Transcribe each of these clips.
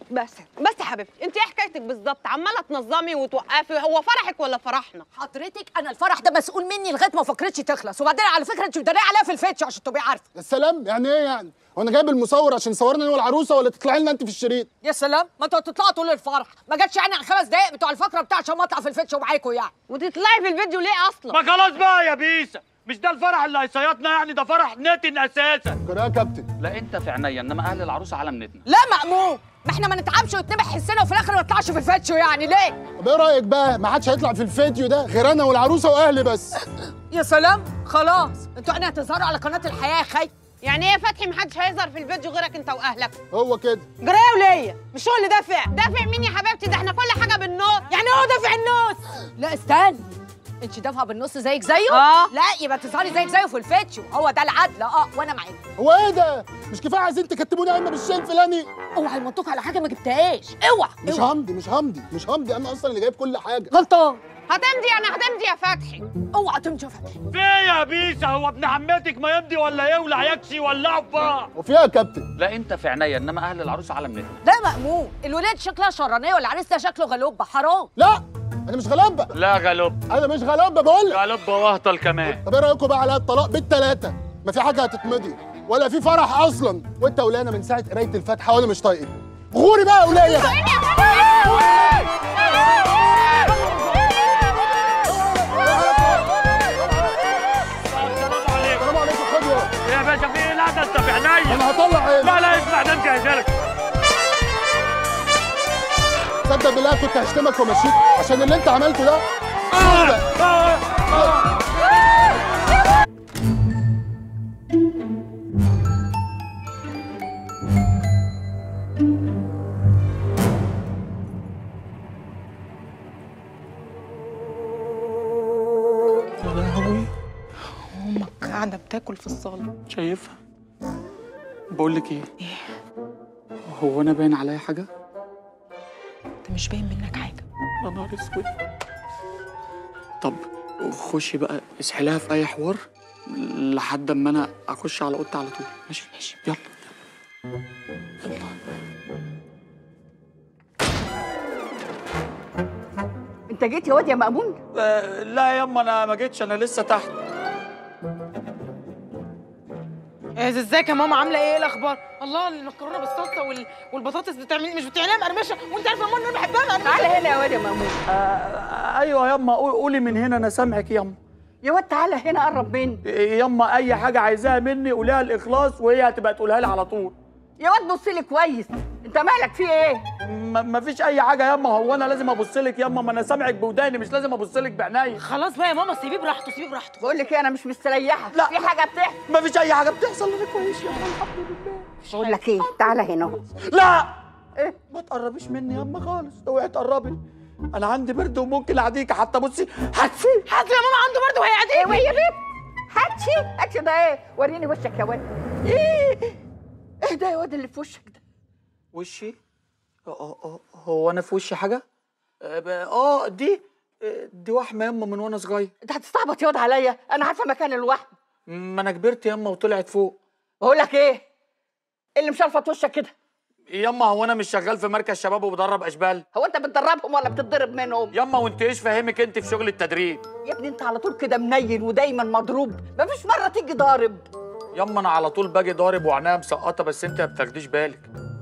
بس بس يا حبيبتي انت ايه حكايتك بالظبط عماله تنظمي وتوقفي هو فرحك ولا فرحنا حضرتك انا الفرح ده مسؤول مني لغايه ما فكرتش تخلص وبعدين على فكره انت بتداري عليها في الفتش عشان تبقي عارفه يا سلام يعني ايه يعني هو انا جايب المصور عشان يصورني انا والعروسه ولا تطلعي لنا انت في الشريط يا سلام ما انتوا هتطلعوا طول الفرح ما جاتش يعني على خمس دقايق بتوع الفقره بتاع عشان ما اطلع في الفتش ومعاكم يعني وتطلعي في الفيديو ليه اصلا ما خلاص بقى يا بيسا مش ده الفرح اللي هيصيطنا يعني ده فرح نتن اساسا كده يا كابتن لا انت في عينيا انما اهل العروسه على منتنا لا مأمون ما احنا ما نتعبش ونتنبح حسنا وفي الاخر ما نطلعش في الفتش يعني ليه طب ايه رايك بقى ما حدش هيطلع في الفيديو ده غير انا والعروسه واهلي بس يا سلام خلاص انتوا يعني هتظهروا على قناه الحياه يا خي يعني ايه يا فتحي محدش هيظهر في الفيديو غيرك انت واهلك هو كده جرايه وليا مش هو اللي دافع دافع مين يا حبيبتي ده احنا كل حاجه بالنص يعني هو دافع النص لا استني انت دافعه بالنص زيك زيه آه. لا يبقى تظهري زيك زيه في الفتش هو ده العدل اه وانا معاك هو ايه ده مش كفايه عايزين تكتبوني قايمه بالشيء الفلاني اوعى المنطوق على حاجه ما جبتهاش اوعى مش اوعى. همضي مش همضي مش همضي انا اصلا اللي جايب كل حاجه غلطان هتمضي انا هتمضي يا فتحي اوعى تمشي يا فتحي في يا بيسا هو ابن عمتك ما يمضي ولا يولع يكشي يولعوا في بعض وفيها يا كابتن لا انت في عينيا انما اهل العروسه على منتنا ده مأمون الولاد شكلها شرانيه والعريس ده شكله غلوبه حرام لا انا مش غلابه لا غلب انا مش غلابه بقول لك غلب وهطل كمان طب ايه رايكم بقى على الطلاق بالثلاثه ما في حاجه هتتمضي ولا في فرح اصلا وانت ولانا من ساعه قرايه الفاتحه وانا مش طايقك غوري بقى يا ولايه السلام عليكم السلام عليكم خدوه يا باشا في ايه لا ده انت في عينيا انا هطلع عيني لا لا اسمع ده مجهزلك تصدق بالله كنت هشتمك ومشيك عشان اللي انت عملته ده يا لهوي امك قاعده بتاكل في الصاله شايفها بقول لك ايه هو انا باين عليا حاجه انت مش باين منك حاجه يا نهار اسود طب خشي بقى اسحلها في اي حوار لحد اما انا اخش على اوضتي على طول ماشي ماشي يلا يلا انت جيت يا واد يا مأمون آه، لا ياما انا ما جيتش انا لسه تحت ازيك يا ماما عامله ايه الاخبار الله المكرونه بالصلصه وال... والبطاطس بتعمل مش بتعملها مقرمشه وانت عارفه يا ماما ان انا بحبها مقرمشه تعالى هنا يا واد يا مأمون آه، ايوه ياما قول- قولي من هنا انا سامعك ياما يا واد تعالى هنا قرب مني ياما اي حاجه عايزاها مني قوليها الاخلاص وهي هتبقى تقولها لي على طول يا واد بص لي كويس انت مالك في ايه ما ما فيش اي حاجه ياما هو انا لازم ابص لك ياما ما انا سامعك بوداني مش لازم ابص لك بعينيا خلاص بقى يا ماما سيبيه براحته سيبيه براحته بقول لك ايه انا مش مستريحه لا. في حاجه بتحصل ما فيش اي حاجه بتحصل انا كويس ياما الحمد لله بقول لك ايه تعالى هنا اهو لا ايه ما تقربيش مني ياما خالص اوعي تقربي انا عندي برد وممكن اعديك حتى بصي هاتفي حاسه يا ماما عنده برضه وهي ايه قاعده وهي بيت هاتشي هاتشي ده ايه وريني وشك يا واد ايه ايه ده يا واد اللي في وشك ده وشي اه اه اه هو انا في وشي حاجه اه ب- اه دي اه، دي وحمه ياما من وانا صغير انت هتستعبط يا واد عليا انا عارفه مكان الوحم ما انا كبرت ياما وطلعت فوق بقول لك ايه اللي مشرفط وشك كده ياما هو انا مش شغال في مركز شباب وبدرب اشبال هو انت بتدربهم ولا بتتضرب منهم ياما وانت ايش فاهمك انت في شغل التدريب يا ابني انت على طول كده منيل ودايما مضروب مفيش مره تيجي ضارب ياما انا على طول باجي ضارب وعناها مسقطه بس انت ما بتاخديش بالك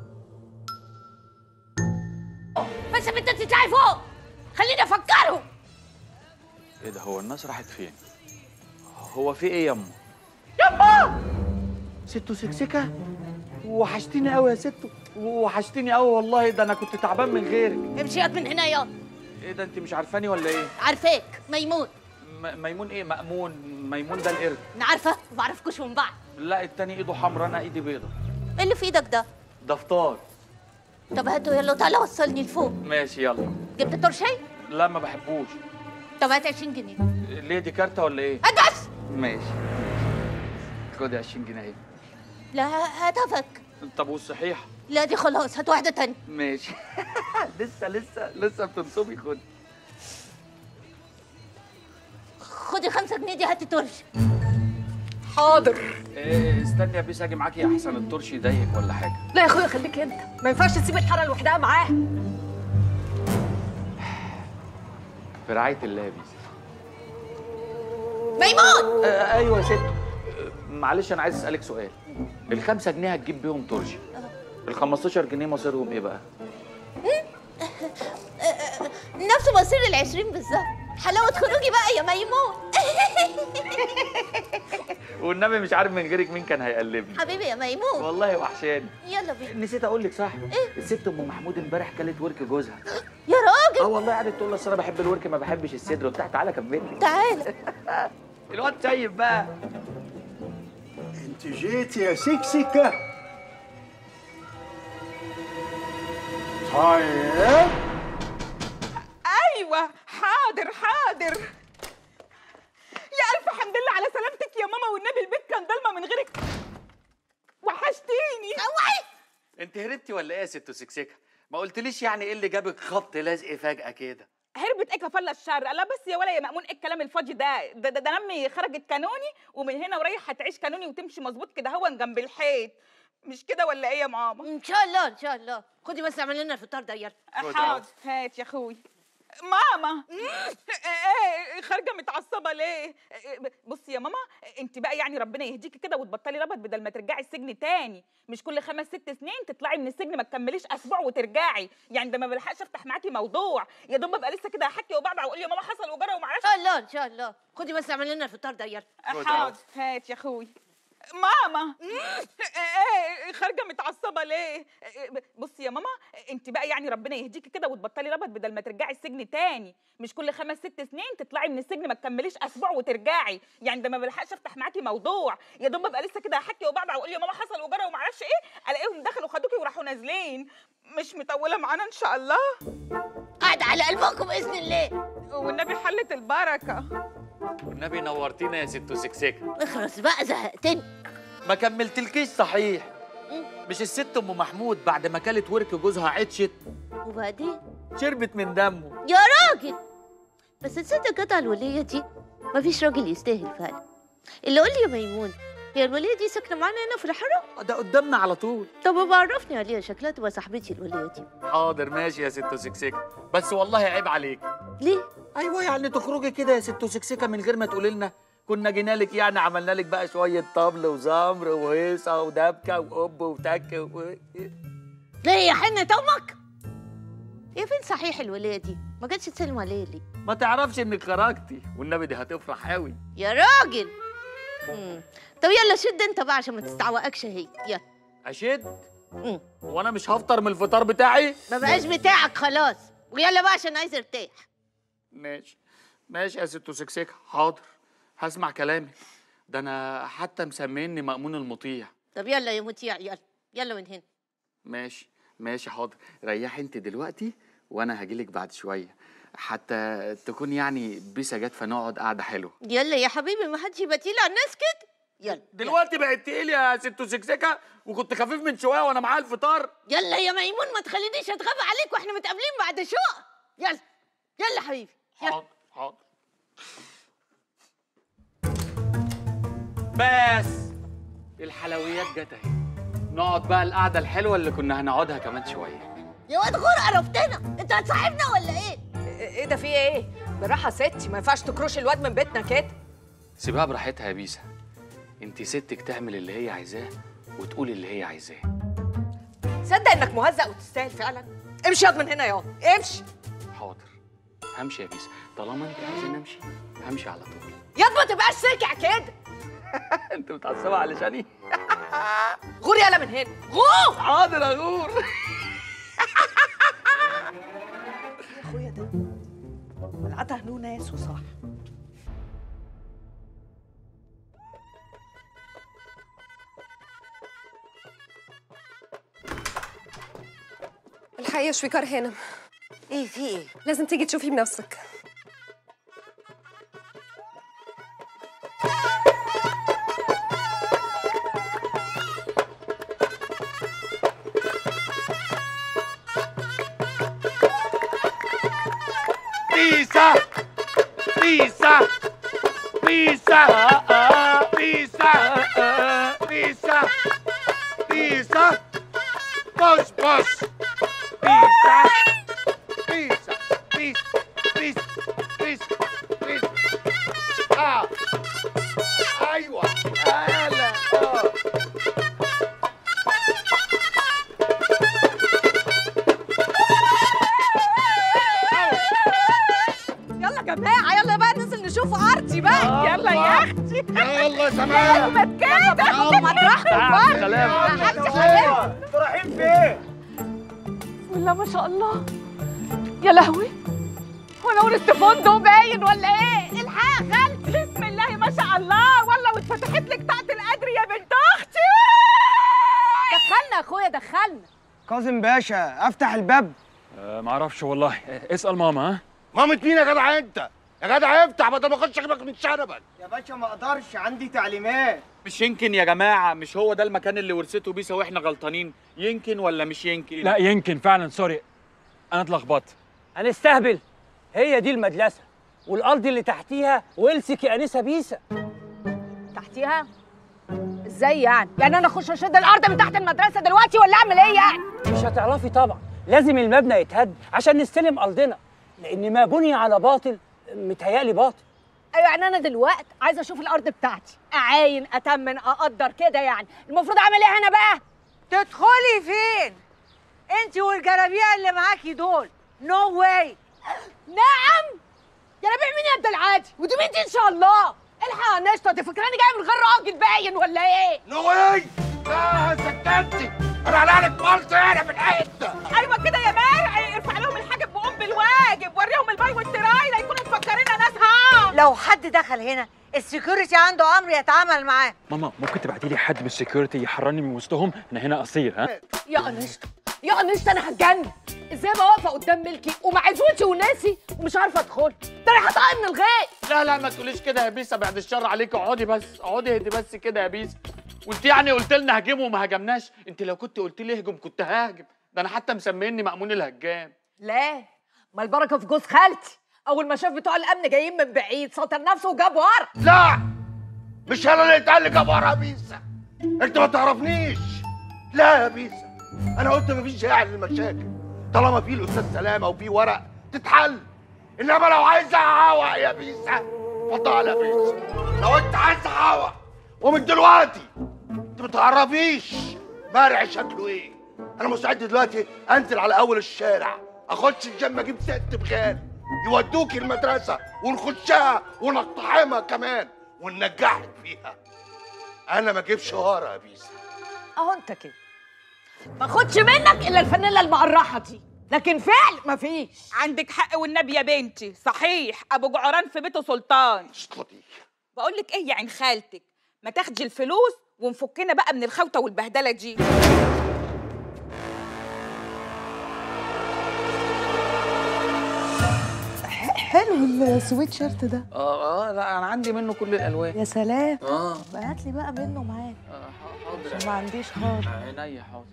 بس انت تطلعي فوق خليني افكرهم ايه ده هو الناس راحت فين هو في ايه ياما ستو سكسكه وحشتيني قوي يا ستو وحشتيني قوي والله ده انا كنت تعبان من غيرك امشي ياض من هنا ياض ايه ده انت مش عارفاني ولا ايه عارفاك ميمون م- ميمون ايه مأمون ميمون ده القرد انا عارفه ما بعرفكوش من بعض لا التاني ايده حمرا انا ايدي بيضه ايه اللي في ايدك ده ده فطار طب هاتوا يلا تعالى وصلني لفوق ماشي يلا جبت ترشي لا ما بحبوش طب هات 20 جنيه ليه دي كارتة ولا ايه هات بس ماشي خدي 20 جنيه اهي لا هدفك طب والصحيح لا دي خلاص هات واحده تانية ماشي لسه لسه لسه بتنصبي خد خدي 5 جنيه دي هاتي ترشي حاضر إيه استني يا بيس اجي معاكي احسن الطرش يضايقك ولا حاجه لا يا اخويا خليك انت ما ينفعش تسيب الحاره لوحدها معاه في رعايه الله يا بيس ميمون آه ايوه يا ست آه، معلش انا عايز اسالك سؤال الخمسة جنيه هتجيب بيهم ترشي ال 15 جنيه مصيرهم ايه بقى؟ نفس مصير العشرين بالظبط حلاوة خروجي بقى يا ميمون والنبي مش عارف من غيرك مين كان هيقلبني حبيبي يا ميمون والله وحشاني يلا بينا نسيت اقول لك صح الست ام محمود امبارح كلت ورك جوزها يا راجل اه والله قعدت تقول له أصل انا بحب الورك ما بحبش الصدر وبتاع تعالى كمل لي تعالى الواد سيب بقى انت جيت يا سكسكة طيب ايوه حاضر حاضر يا الف حمد لله على سلامتك يا ماما والنبي البيت كان ضلمه من غيرك وحشتيني اوعي انت هربتي ولا ايه يا ست سكسكه ما قلتليش يعني ايه اللي جابك خبط لازق فجاه كده هربت ايه كفله الشر لا بس يا ولا يا مأمون ايه الكلام الفاضي ده ده, ده, ده نمي خرجت كانوني ومن هنا ورايح هتعيش كانوني وتمشي مظبوط كده هو جنب الحيط مش كده ولا ايه يا ماما ان شاء الله ان شاء الله خدي بس اعمل لنا الفطار ده يلا خد حاضر هات يا اخوي ماما ايه خارجه متعصبه ليه إيه، بصي يا ماما انت بقى يعني ربنا يهديكي كده وتبطلي ربط بدل ما ترجعي السجن تاني مش كل خمس ست سنين تطلعي من السجن ما تكمليش اسبوع وترجعي يعني ده ما بلحقش افتح معاكي موضوع يا دوب ببقى لسه كده احكي وبعبع واقول يا ماما حصل وجرى وما ان اعرفش شاء الله ان شاء الله خدي بس اعمل لنا الفطار ده يلا خد حاضر هات يا اخوي ماما ايه خارجه متعصبه ليه إيه، بصي يا ماما انت بقى يعني ربنا يهديكي كده وتبطلي ربط بدل ما ترجعي السجن تاني مش كل خمس ست سنين تطلعي من السجن ما تكمليش اسبوع وترجعي يعني ده ما بلحقش افتح معاكي موضوع يا دوب ببقى لسه كده احكي وبعبع واقول يا ماما حصل وجرى وما اعرفش ايه الاقيهم دخلوا خدوكي وراحوا نازلين مش مطوله معانا ان شاء الله قاعد على قلبكم باذن الله والنبي حلت البركه والنبي نورتينا يا ست سكسكه اخرس بقى زهقتني ما كملتلكيش صحيح مش الست ام محمود بعد ما كلت ورك جوزها عطشت وبعدين شربت من دمه يا راجل بس تصدق قطع الولية دي مفيش راجل يستاهل فعلا اللي قول لي يا ميمون هي الولية دي ساكنة معانا هنا في الحارة؟ ده قدامنا على طول طب ما بعرفني عليها شكلها تبقى صاحبتي الولية دي حاضر ماشي يا ست سكسكه بس والله عيب عليك ليه؟ ايوه يعني تخرجي كده يا ست سكسكه من غير ما تقولي لنا كنا جينا لك يعني عملنا لك بقى شويه طبل وزمر وهيصه ودبكه وقب وتك و... ليه يا حنة امك؟ هي فين صحيح الولية دي؟ ما جاتش تسلم عليا ليه؟ ما تعرفش انك خرجتي والنبي دي هتفرح قوي يا راجل مم. طب يلا شد انت بقى عشان ما تستعوقكش هي يلا اشد مم. وانا مش هفطر من الفطار بتاعي ما بقاش بتاعك خلاص ويلا بقى عشان عايز ارتاح ماشي ماشي يا ست سكسكه حاضر هسمع كلامك ده انا حتى مسميني مأمون المطيع طب يلا يا مطيع يلا يلا من هنا ماشي ماشي حاضر ريحي انت دلوقتي وانا هجيلك بعد شويه حتى تكون يعني بيسا جت فنقعد قعده حلوه يلا يا حبيبي ما حدش يبقى تقيل على الناس كده يلا دلوقتي بقت تقيل يا ست سكسكه وكنت خفيف من شويه وانا معايا الفطار يلا يا ميمون ما تخلينيش اتغاب عليك واحنا متقابلين بعد شقة يلا يلا حبيبي يلا حاضر حاضر بس الحلويات جت اهي نقعد بقى القعده الحلوه اللي كنا هنقعدها كمان شويه يا واد غور عرفتنا انت هتصاحبنا ولا ايه ايه ده في ايه بالراحه يا ستي ما ينفعش تكروش الواد من بيتنا كده سيبها براحتها يا بيسا انت ستك تعمل اللي هي عايزاه وتقول اللي هي عايزاه صدق انك مهزأ وتستاهل فعلا امشي ياض من هنا ياض امشي حاضر همشي يا بيسا طالما انت عايزه نمشي همشي على طول ياض ما تبقاش سكع كده انت متعصبه علشاني غور يلا من هنا غور حاضر اغور اخويا ده العتا له ناس وصح الحقيقة شويكار هانم ايه في ايه لازم تيجي تشوفيه بنفسك بيسا بيسا بيسا بيسا يلا يا سماح احمد كده تعال سلام انتوا رايحين فين؟ والله ما شاء الله يا لهوي هو انا ورثت فندق باين ولا ايه الحق يا خالتي بسم الله ما شاء الله والله واتفتحت لك تحت القدر يا بنت اختي دخلنا يا اخويا دخلنا كاظم باشا افتح الباب أه معرفش والله أه، اسأل ماما ها مامة مين يا جدع انت؟ يا جدع افتح بدل ما اخش اجيبك من شنبك يا باشا ما اقدرش عندي تعليمات مش يمكن يا جماعه مش هو ده المكان اللي ورثته بيسا واحنا غلطانين يمكن ولا مش يمكن لا يمكن فعلا سوري انا اتلخبطت هنستهبل هي دي المدرسه والارض اللي تحتيها ولسك يا انسه بيسا تحتيها ازاي يعني يعني انا اخش اشد الارض من تحت المدرسه دلوقتي ولا اعمل ايه يعني مش هتعرفي طبعا لازم المبنى يتهد عشان نستلم ارضنا لان ما بني على باطل متهيألي باطل ايوه يعني انا دلوقتي عايزه اشوف الارض بتاعتي اعاين اتمن اقدر كده يعني المفروض اعمل ايه هنا بقى تدخلي فين انت والجرابيع اللي معاكي دول نو واي نعم يا ربيع مين يا ابن العادي ودي مين دي ان شاء الله الحق يا نشطه دي فاكراني جايه من غير راجل باين ولا ايه نو واي لا سكتتي انا عليك مالتي هنا في الحته ايوه كده يا مرعي ارفع لهم الحاجب وقوم بالواجب وريهم الباي والتراي لا يكونوا مفكريننا ناس ها لو حد دخل هنا السكيورتي عنده امر يتعامل معاه ماما ممكن تبعتي لي حد من السكيورتي يحررني من وسطهم انا هنا اصيل ها يا انشطه يا انشطه انا هتجنن ازاي ابقى واقفه قدام ملكي ومعزوتي وناسي ومش عارفه ادخل ده انا هطقم من الغاية لا لا ما تقوليش كده يا بيسا بعد الشر عليك اقعدي بس اقعدي اهدي بس كده يا بيسا وانت يعني قلت لنا هاجمه وما هاجمناش انت لو كنت قلت لي اهجم كنت هاجم ده انا حتى مسميني مأمون الهجام لا ما البركه في جوز خالتي اول ما شاف بتوع الامن جايين من بعيد سطر نفسه وجاب ورا لا مش انا اللي اتقال لي جاب ورا يا بيسا انت ما تعرفنيش لا يا بيسا انا قلت مفيش داعي للمشاكل طالما في الاستاذ سلامه وفي ورق تتحل انما لو عايز اعوق يا بيسا اتفضل يا بيسا لو انت عايز اعوق ومن دلوقتي انت ما تعرفيش مرعي شكله ايه انا مستعد دلوقتي انزل على اول الشارع اخش الجيم اجيب ست بخال يودوكي المدرسه ونخشها ونقتحمها كمان وننجحك فيها انا ما اجيبش ورا يا بيسا اهو انت كده ما خدش منك الا الفانيلا المقرحه دي لكن فعل مفيش عندك حق والنبي يا بنتي صحيح ابو جعران في بيته سلطان بقول لك ايه يا عين خالتك ما تاخدي الفلوس ونفكنا بقى من الخوته والبهدله دي حلو السويت شيرت ده اه اه لا انا عندي منه كل الالوان يا سلام اه هات لي بقى منه معاك حاضر عشان ما عنديش خالص عينيا حاضر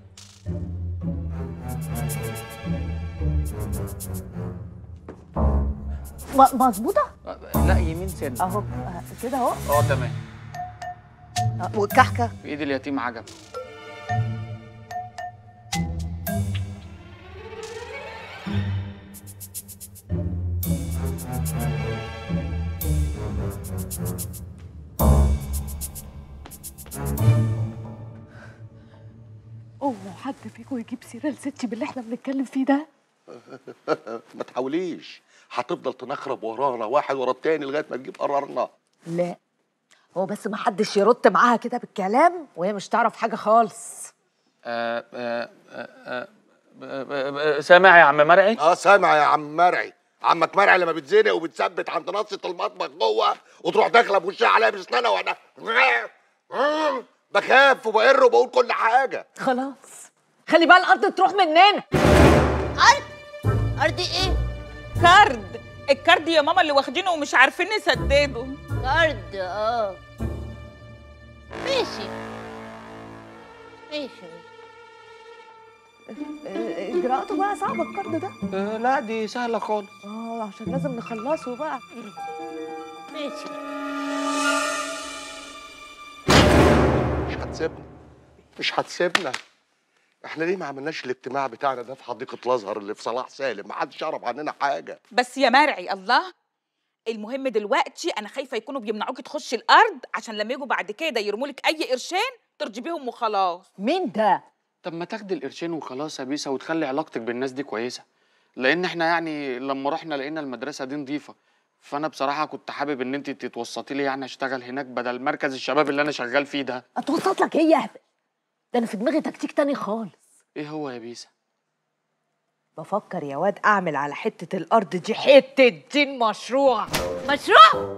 م- مظبوطه آه، لا يمين سن اهو آه، كده اهو اه تمام آه، والكحكه في ايد اليتيم عجب اوعوا حد فيكم يجيب سيره لستي باللي احنا بنتكلم فيه ده ما تحاوليش هتفضل تنخرب ورانا واحد ورا التاني لغايه ما تجيب قرارنا لا هو بس ما حدش يرد معاها كده بالكلام وهي مش تعرف حاجه خالص آه آه آه آه آه سامع يا عم مرعي اه سامع يا عم مرعي عمك مرعي لما بتزنق وبتثبت عند نصة المطبخ جوه وتروح داخله بوشها عليا بسنانها وانا بخاف وبقر وبقول كل حاجه خلاص خلي بقى الارض تروح مننا ارض ايه كارد الكارد يا ماما اللي واخدينه ومش عارفين نسدده كارد اه ماشي ماشي آه، اجراءاته بقى صعبه الكارد ده آه لا دي سهله خالص اه عشان لازم نخلصه بقى ماشي مش هتسيبنا مش هتسيبنا احنا ليه ما عملناش الاجتماع بتاعنا ده في حديقه الازهر اللي في صلاح سالم ما حدش يعرف عننا حاجه بس يا مرعي الله المهم دلوقتي انا خايفه يكونوا بيمنعوكي تخشي الارض عشان لما يجوا بعد كده يرموا لك اي قرشين ترجي بيهم وخلاص مين ده طب ما تاخدي القرشين وخلاص يا بيسا وتخلي علاقتك بالناس دي كويسه لان احنا يعني لما رحنا لقينا المدرسه دي نظيفه فانا بصراحه كنت حابب ان انت تتوسطي لي يعني اشتغل هناك بدل مركز الشباب اللي انا شغال فيه ده اتوسط لك ايه يا هبل ده انا في دماغي تكتيك تاني خالص ايه هو يا بيسا بفكر يا واد اعمل على حته الارض دي حته دين مشروع مشروع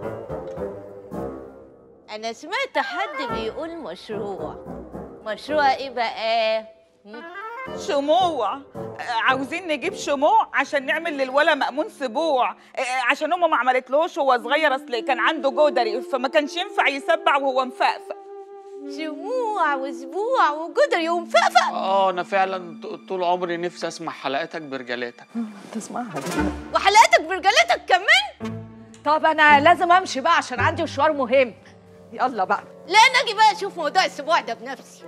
انا سمعت حد بيقول مشروع مشروع ايه بقى هم؟ شموع آه، عاوزين نجيب شموع عشان نعمل للولا مأمون سبوع آه، عشان امه ما عملتلهوش وهو صغير اصل كان عنده جدري فما كانش ينفع يسبع وهو مفقفق شموع واسبوع وجدري ومفقفق اه انا فعلا ط- طول عمري نفسي اسمع حلقاتك برجلاتك تسمعها وحلقاتك برجلتك كمان طب انا لازم امشي بقى عشان عندي مشوار مهم يلا بقى لا انا اجي بقى اشوف موضوع السبوع ده بنفسي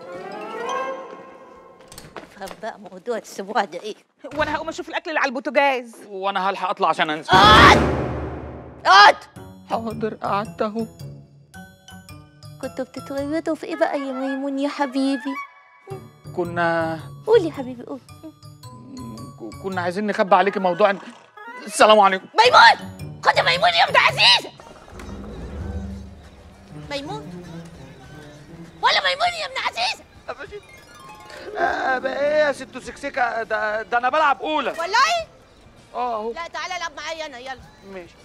افهم بقى موضوع السبوع ده ايه وانا هقوم اشوف الاكل اللي على البوتاجاز وانا هلحق اطلع عشان انزل اقعد حاضر قعدت اهو كنتوا بتتولدوا في ايه بقى يا ميمون يا حبيبي كنا قول يا حبيبي قول كنا عايزين نخبي عليكي موضوع إن- السلام عليكم ميمون خد يا ميمون يا ابن عزيزه ميمون ولا ميمون يا ابن عزيزه ايه يا ست سكسكه ده, ده انا بلعب اولى والله اه اهو لا تعالى العب معايا انا يلا ماشي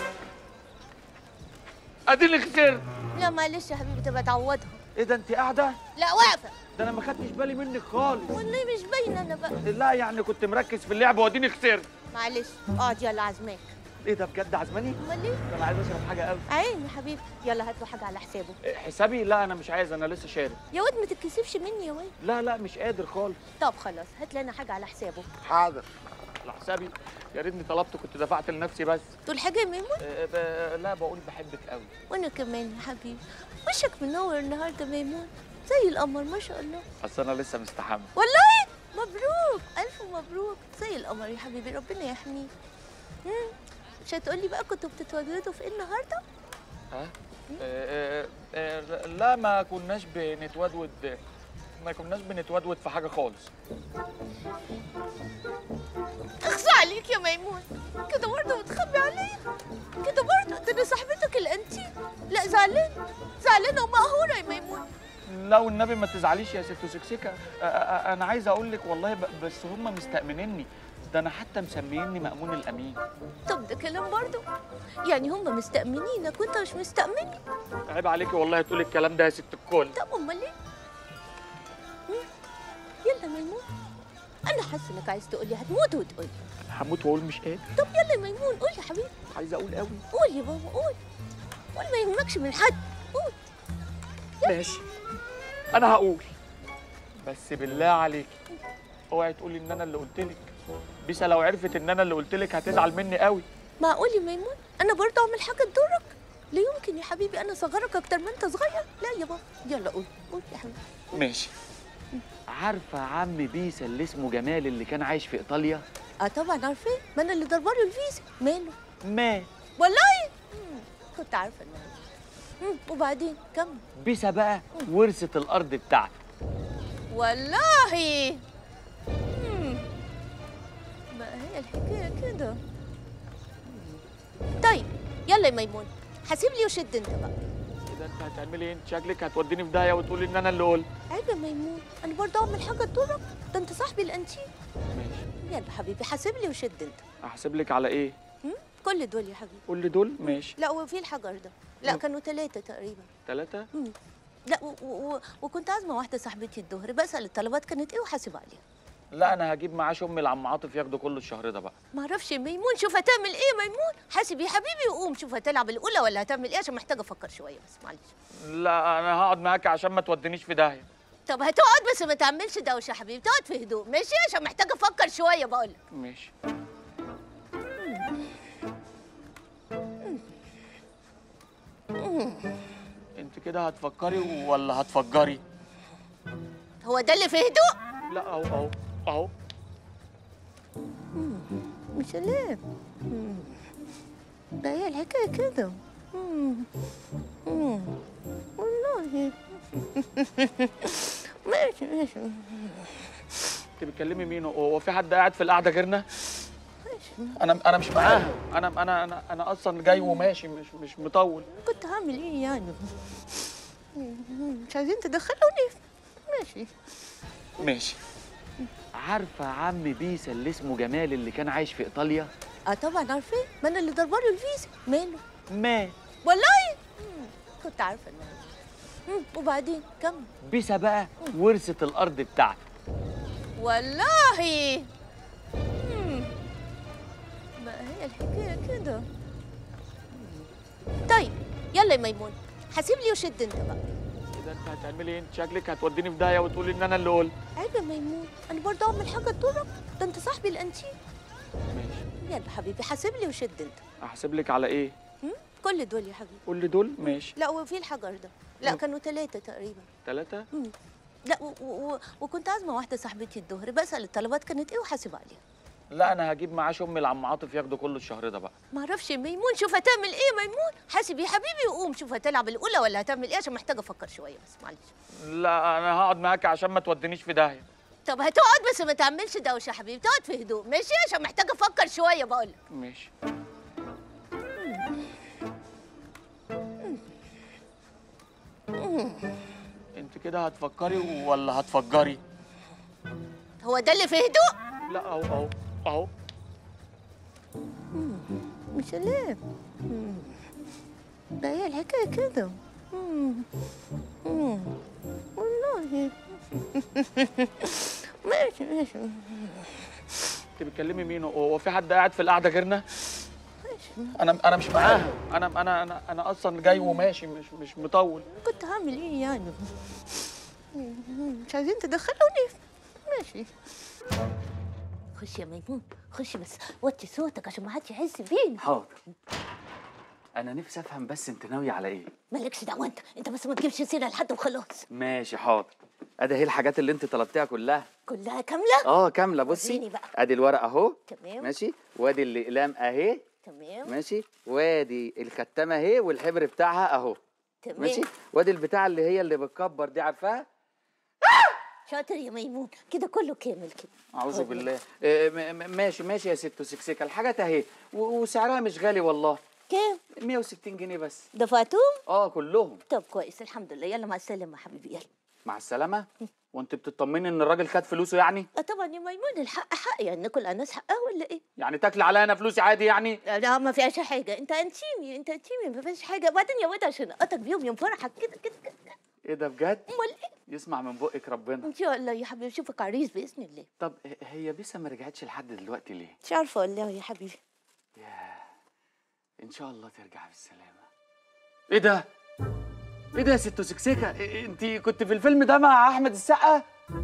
اديني خسرت لا معلش يا حبيبي تبقى تعوضها ايه ده انت قاعده لا واقفه ده انا ما خدتش بالي منك خالص والله مش باينه انا بقى لا يعني كنت مركز في اللعب واديني خسرت معلش اقعد يلا عزماك ايه ده بجد عزماني امال ايه ده انا عايز اشرب حاجه قوي عين يا حبيبي يلا هات له حاجه على حسابه حسابي لا انا مش عايز انا لسه شارب يا واد ما تتكسفش مني يا واد لا لا مش قادر خالص طب خلاص هات لنا حاجه على حسابه حاضر على حسابي يا ريتني طلبت كنت دفعت لنفسي بس تقول حاجه يا ميمون أه ب- لا بقول بحبك قوي وانا كمان يا حبيبي وشك منور النهارده ميمون زي القمر ما شاء الله اصل انا لسه مستحمل والله مبروك الف مبروك زي القمر يا حبيبي ربنا يحميك مم. مش هتقولي بقى كنتوا بتتولدوا في ايه النهارده ها أه أه أه لا ما كناش بنتودود ما كناش بنتودود في حاجه خالص اخصى عليك يا ميمون كده برضه بتخبي عليا كده برضه ده انا صاحبتك الانتي لا زعلان زعلانه ومقهوره يا ميمون لا والنبي ما تزعليش يا ست سكسكه أه أه انا عايز اقول لك والله ب- بس هم مستأمنيني ده انا حتى مسميني مأمون الامين طب ده كلام برضه يعني هم مستأمنينك وانت مش مستأمني عيب عليكي والله تقولي الكلام ده يا ست الكل طب امال ايه مم. يلا ميمون انا حاسه انك عايز تقولي هتموت وتقولي هموت واقول مش قادر طب يلا يا ميمون قول يا حبيبي عايز اقول قوي قول يا بابا قول قول ما يهمكش من حد قول ماشي انا هقول بس بالله عليك اوعي تقولي ان انا اللي قلت لك بيسا لو عرفت ان انا اللي قلت لك هتزعل مني قوي معقول يا ميمون انا برضه اعمل حاجه تضرك لا يمكن يا حبيبي انا صغرك اكتر ما انت صغير لا يا بابا يلا قول قول يا حبيبي ماشي عارفه عم بيسا اللي اسمه جمال اللي كان عايش في ايطاليا اه طبعا عارفاه ما انا اللي ضربه له الفيزا ماله مات والله مم. كنت عارفه انه مم. وبعدين كمل بيسا بقى ورثت الارض بتاعته والله مم. بقى هي الحكايه كده طيب يلا يا ميمون حاسب لي وشد انت بقى كده انت هتعملي ايه انت شكلك هتوديني في داهيه وتقولي ان انا اللي قلت عيب يا ميمون انا برضه اعمل حاجه تضرك ده انت صاحبي الانتيم ماشي يلا حبيبي حاسب لي وشد انت احسب لك على ايه مم؟ كل دول يا حبيبي قول لي دول ماشي لا وفي الحجر ده لا مم. كانوا ثلاثه تقريبا ثلاثه مم. لا و و و وكنت عازمه واحده صاحبتي الظهر بسال الطلبات كانت ايه وحاسب عليها لا انا هجيب معاش امي العم عاطف ياخدوا كله الشهر ده بقى ما اعرفش يا ميمون شوف هتعمل ايه يا ميمون حاسب يا حبيبي وقوم شوف هتلعب الاولى ولا هتعمل ايه عشان محتاجه افكر شويه بس معلش لا انا هقعد معاك عشان ما تودينيش في داهيه طب هتقعد بس ما تعملش دوشه يا حبيبي تقعد في هدوء ماشي عشان محتاجه افكر شويه بقول لك ماشي انت كده هتفكري ولا هتفجري هو ده اللي في هدوء لا اهو اهو اهو مش سلام ده هي الحكايه كده مم. مم. والله ماشي ماشي انت بتكلمي مين هو في حد قاعد في القعده غيرنا انا انا مش معاها انا انا انا انا اصلا جاي وماشي مش مش مطول كنت هعمل ايه يعني مش عايزين تدخلوني ماشي ماشي عارفه عم بيسا اللي اسمه جمال اللي كان عايش في ايطاليا اه طبعا عارفين ما انا اللي ضربه له الفيزا ماله مات والله مم، كنت عارفه انه مم، وبعدين كمل بيسا بقى ورثت الارض بتاعته والله مم. بقى هي الحكايه كده طيب يلا يا ميمون حاسب لي وشد انت بقى كده انت هتعملي ايه انت شكلك هتوديني في داهيه وتقولي ان انا اللي قلت عيب يا ميمون انا برضه اعمل حاجه تضرك ده انت صاحبي الانتيم ماشي يلا حبيبي حاسب لي وشد انت احسب لك على ايه مم؟ كل دول يا حبيبي قول لي دول ماشي لا وفي الحجر ده لا مم. كانوا ثلاثه تقريبا ثلاثة مم. لا و و و وكنت عازمه واحده صاحبتي الظهر بسال الطلبات كانت ايه وحاسب عليها لا انا هجيب معاش امي لعم عاطف ياخدوا كله الشهر ده بقى ما اعرفش يا ميمون شوف هتعمل ايه يا ميمون حاسب يا حبيبي وقوم شوف هتلعب الاولى ولا هتعمل ايه عشان محتاجه افكر شويه بس معلش لا انا هقعد معاك عشان ما تودينيش في داهيه طب هتقعد بس ما تعملش دوشه يا حبيبي تقعد في هدوء ماشي عشان محتاجه افكر شويه بقول لك ماشي انت كده هتفكري ولا هتفجري هو ده اللي في هدوء لا اهو اهو اهو مش سلام ده هي الحكايه كده مم. مم. والله ماشي ماشي انت بتكلمي مين هو في حد قاعد في القعده غيرنا انا انا مش معاها انا انا انا انا اصلا جاي وماشي مش مش مطول كنت هعمل ايه يعني مش عايزين تدخلوني ماشي خش يا ميمون خش بس وطي صوتك عشان ما حدش يحس بينا حاضر انا نفسي افهم بس انت ناوي على ايه مالكش دعوه انت انت بس ما تجيبش سيره لحد وخلاص ماشي حاضر ادي اهي الحاجات اللي انت طلبتيها كلها كلها كامله اه كامله بصي وريني بقى. ادي الورق اهو تمام. ماشي وادي الاقلام اهي تمام ماشي وادي الختامه اهي والحبر بتاعها اهو تمام ماشي وادي البتاع اللي هي اللي بتكبر دي عارفاها شاطر يا ميمون كده كله كامل كده اعوذ خد بالله إيه، م- م- ماشي ماشي يا ست سكسكه الحاجات اهي و- وسعرها مش غالي والله كام 160 جنيه بس دفعتهم اه كلهم طب كويس الحمد لله يلا مع السلامه يا حبيبي يلا مع السلامه وانت بتطمني ان الراجل خد فلوسه يعني اه طبعا يا ميمون الحق حق يعني كل الناس حقها ولا ايه يعني تاكلي عليا انا فلوسي عادي يعني لا ما فيهاش حاجه انت انتيمي انت انتيمي ما فيهاش حاجه وبعدين يا واد عشان اقطك بيهم يوم فرحك كده كده كده ايه ده بجد امال ايه يسمع من بقك ربنا ان شاء الله يا حبيبي اشوفك عريس باذن الله طب ه- هي بيسا ما رجعتش لحد دلوقتي ليه مش عارفه والله يا حبيبي ان شاء الله ترجع بالسلامه ايه ده ايه ده يا ست سكسكه انت كنت في الفيلم ده مع احمد السقا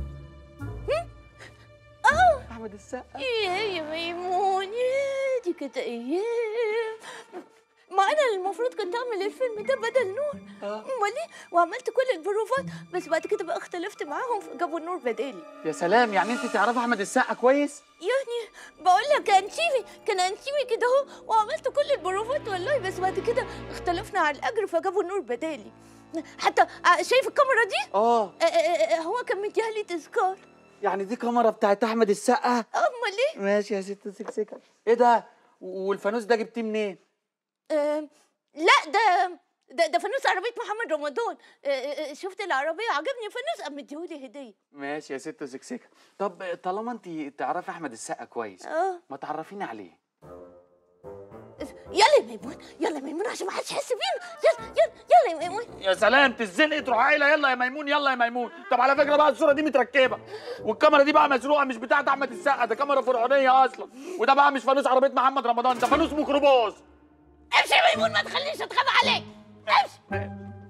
اه احمد السقا ايه يا ميمون يا دي كده ايام ما انا المفروض كنت اعمل الفيلم ده بدل نور امال ايه وعملت كل البروفات بس بعد كده بقى اختلفت معاهم فجابوا النور بدالي يا سلام يعني انت تعرفي احمد السقا كويس يعني بقول لك انتيمي كان انتيمي كده اهو وعملت كل البروفات والله بس بعد كده اختلفنا على الاجر فجابوا النور بدالي حتى ع- شايف الكاميرا دي اه آه، آه، آه، هو كان مديها لي تذكار يعني دي كاميرا بتاعت احمد السقا امال ايه ماشي يا ست سكسكه ايه ده والفانوس ده جبتيه منين آه، لا ده ده, ده فانوس عربية محمد رمضان آه، آه، آه، شفت العربية عجبني فانوس قام مديهولي هدية ماشي يا ست سكسكه طب طالما انت تعرفي احمد السقا كويس اه ما تعرفيني عليه يلا يا ميمون يلا يا ميمون عشان ما حدش يحس بينا يلا يلا يلا يا ميمون يا سلام تزنقي تروح قايله يلا يا ميمون يلا يا ميمون طب على فكره بقى الصوره دي متركبه والكاميرا دي بقى مسروقه مش بتاعت احمد السقا ده كاميرا فرعونيه اصلا وده بقى مش فانوس عربيه محمد رمضان ده فانوس ميكروباص امشي يا ميمون ما تخليش اتخانق عليك امشي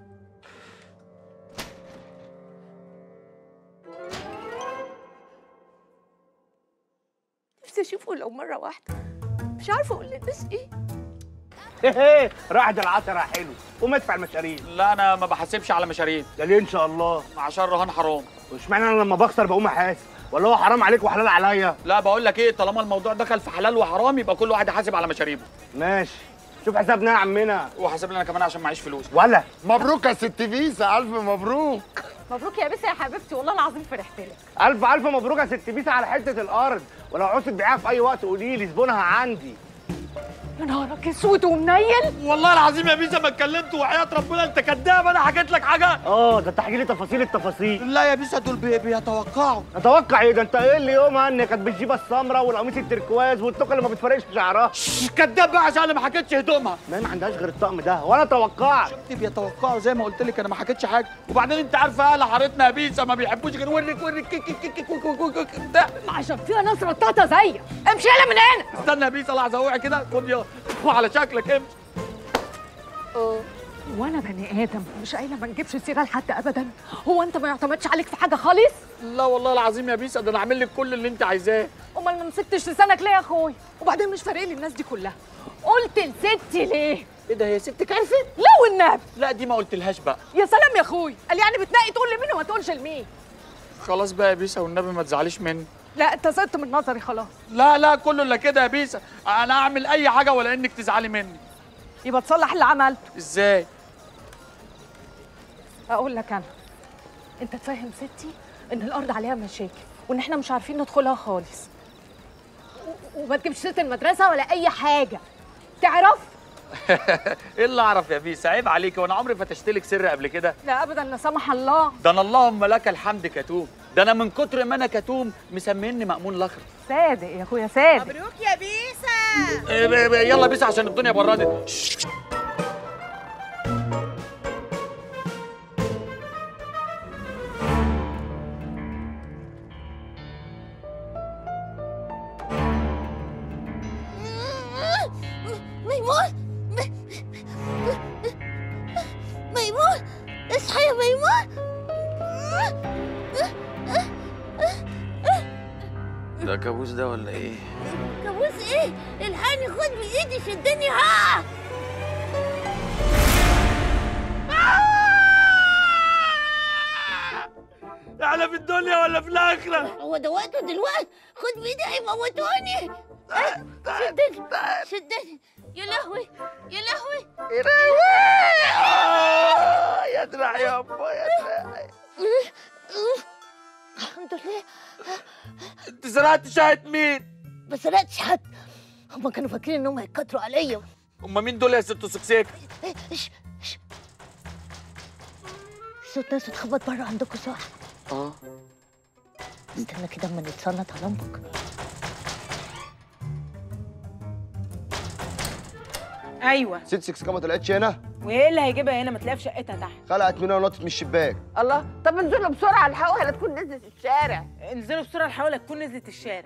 نفسي اشوفه لو مرة واحدة مش عارفة اقول للناس ايه راحت العصر حلو قوم ادفع المشاريع لا انا ما بحاسبش على مشاريع ده ليه ان شاء الله عشان رهان حرام واشمعنى انا لما بخسر بقوم احاسب ولا هو حرام عليك وحلال عليا لا بقول لك ايه طالما الموضوع دخل في حلال وحرام يبقى كل واحد يحاسب على مشاريبه ماشي شوف حسابنا يا عمنا وحاسب لي انا كمان عشان معيش فلوس ولا مبروك يا ست فيزا الف مبروك مبروك يا بيسا يا حبيبتي والله العظيم فرحت لك الف الف مبروك يا ست بيسا على حته الارض ولو عوزت تبيعها في اي وقت قولي لي زبونها عندي يا نهارك اسود ومنيل والله العظيم يا بيسا ما اتكلمت وحياه ربنا انت كداب انا حكيت لك حاجه اه ده انت حكي لي تفاصيل التفاصيل لا يا بيسا دول بي- بيتوقعوا اتوقع ايه ده انت ايه اللي يومها ان كانت بالجيبه السمراء والقميص التركواز والتوكه اللي ما بتفرقش شعرها كداب بقى عشان انا ما حكيتش هدومها ما هي ما عندهاش غير الطقم ده وانا توقعت شفتي بيتوقعوا زي ما قلت لك انا ما حكيتش حاجه وبعدين انت عارفه اهل حارتنا يا بيسا ما بيحبوش غير ورك ورك كيك كيك كيك كيك كيك كيك كيك ده عشان فيها ناس رطاطه زيك امشي يلا من هنا استنى يا بيسا لحظه اوعي كده خد يا على شكلك امشي وانا بني ادم مش قايله ما نجيبش سيره لحد ابدا هو انت ما يعتمدش عليك في حاجه خالص لا والله العظيم يا بيسا ده انا عامل لك كل اللي انت عايزاه امال ما مسكتش لسانك ليه يا اخوي وبعدين مش فارق لي الناس دي كلها قلت لستي ليه ايه ده هي ستك عرفت لا والنبي لا دي ما قلتلهاش بقى يا سلام يا اخوي قال يعني بتنقي تقول لمين وما تقولش لمين خلاص بقى يا بيسا والنبي ما تزعليش مني لا انت زدت من نظري خلاص لا لا كله الا كده يا بيسا انا اعمل اي حاجه ولا انك تزعلي مني يبقى تصلح اللي عملته ازاي اقول لك انا انت تفهم ستي ان الارض عليها مشاكل وان احنا مش عارفين ندخلها خالص و- وما تجيبش سيره المدرسه ولا اي حاجه تعرف ايه اللي اعرف يا بيسا عيب عليكي وانا عمري فتشت لك سر قبل كده لا ابدا لا سمح الله ده انا اللهم لك الحمد كتوم ده انا من كتر ما انا كتوم مسميني مأمون الاخر صادق يا اخويا صادق مبروك يا بيسا إيه ب- ب- يلا بيسا عشان الدنيا بردت شش. ميمون م- ميمون اصحى يا ميمون ده كابوس ده ولا ايه؟ كابوس ايه الحقني خد بايدي شدني ها احنا في الدنيا ولا في الاخره هو ده وقته دلوقتي خد بايدي هيموتوني آه، شدني شدني يا لهوي يا لهوي يا لهوي آه، يا دراع يا ابا يا دراع الحمد لله انت سرقت شاهد مين ما سرقتش حد هما كانوا فاكرين انهم هيتكتروا عليا هما مين دول يا ست سكسيك إيه، إيش إيش صوت ناس بتخبط بره عندكم صح؟ اه استنى كده اما نتصنت على امك ايوه ست سكس ما طلعتش هنا وايه اللي هيجيبها هنا ما تلاقيها في شقتها تحت خلعت منها ونطت من الشباك الله طب انزلوا بسرعه الحقوها لا تكون نزلت الشارع انزلوا بسرعه الحاول تكون نزلت الشارع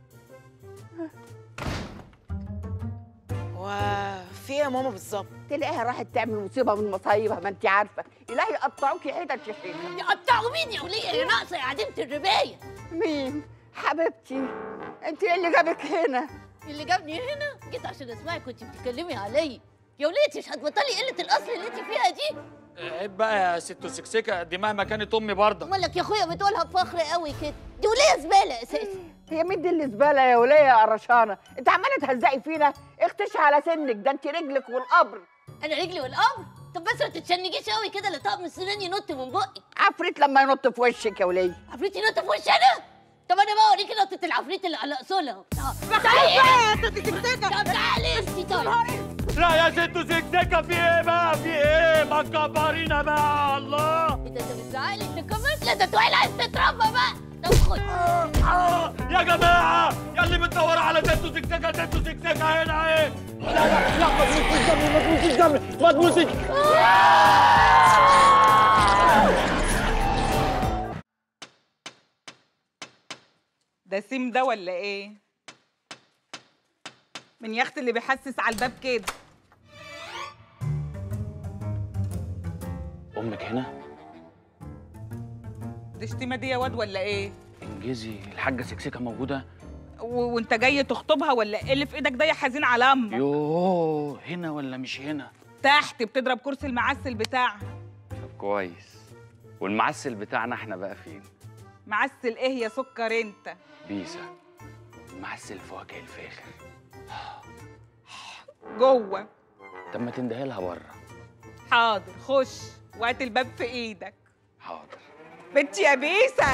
وفي ايه يا ماما بالظبط تلاقيها راحت تعمل مصيبه من مصايبها ما انت عارفه الهي يقطعوكي حتت في حتت يقطعوا مين يا وليه يا ناقصه يا عديمه الربايه مين حبيبتي انت ايه اللي جابك هنا اللي جابني هنا جيت عشان اسمعك كنت بتتكلمي عليا يا وليتي مش هتبطلي قله الاصل اللي انت فيها دي عيب بقى يا ست سكسيكه دي مهما كانت امي برضه مالك يا اخويا بتقولها بفخر قوي كده دي وليه زباله اساسا هي مين دي اللي زباله يا وليه يا قرشانه انت عماله تهزقي فينا اختشي على سنك ده انت رجلك والقبر انا رجلي والامر طب بس ما تتشنجيش قوي كده لا طقم السنان ينط من بقي عفريت لما ينط في وشك يا وليه عفريت ينط في وشي انا طب انا بقى اوريكي نطه العفريت اللي على اصولها خلاص بقى يا ست سكسيكه طب تعالي انت طيب لا يا ست سكسيكه في ايه بقى في ايه ما تكبرينا بقى الله انت انت بتزعلي انت كمان لا ده تويل عايز تتربى بقى طب خد آه، يا جماعه يا اللي بتدوروا على ست سكسيكه ست سكسيكه هنا ايه لا لا لا ما تبوسيش جنبي ما تبوسيش جنبي ما تبوسيش ده سيم ده ولا ايه من يخت اللي بيحسس على الباب كده امك هنا دي شتيمه دي يا واد ولا ايه انجزي الحاجه سكسكه موجوده و... وانت جاي تخطبها ولا ايه اللي في ايدك ده يا حزين على امك يوه هنا ولا مش هنا تحت بتضرب كرسي المعسل بتاعها طب كويس والمعسل بتاعنا احنا بقى فين؟ معسل ايه يا سكر انت بيسا معسل فواكه الفاخر جوه طب ما تندهي لها بره حاضر خش وهات الباب في ايدك حاضر بنتي يا بيسه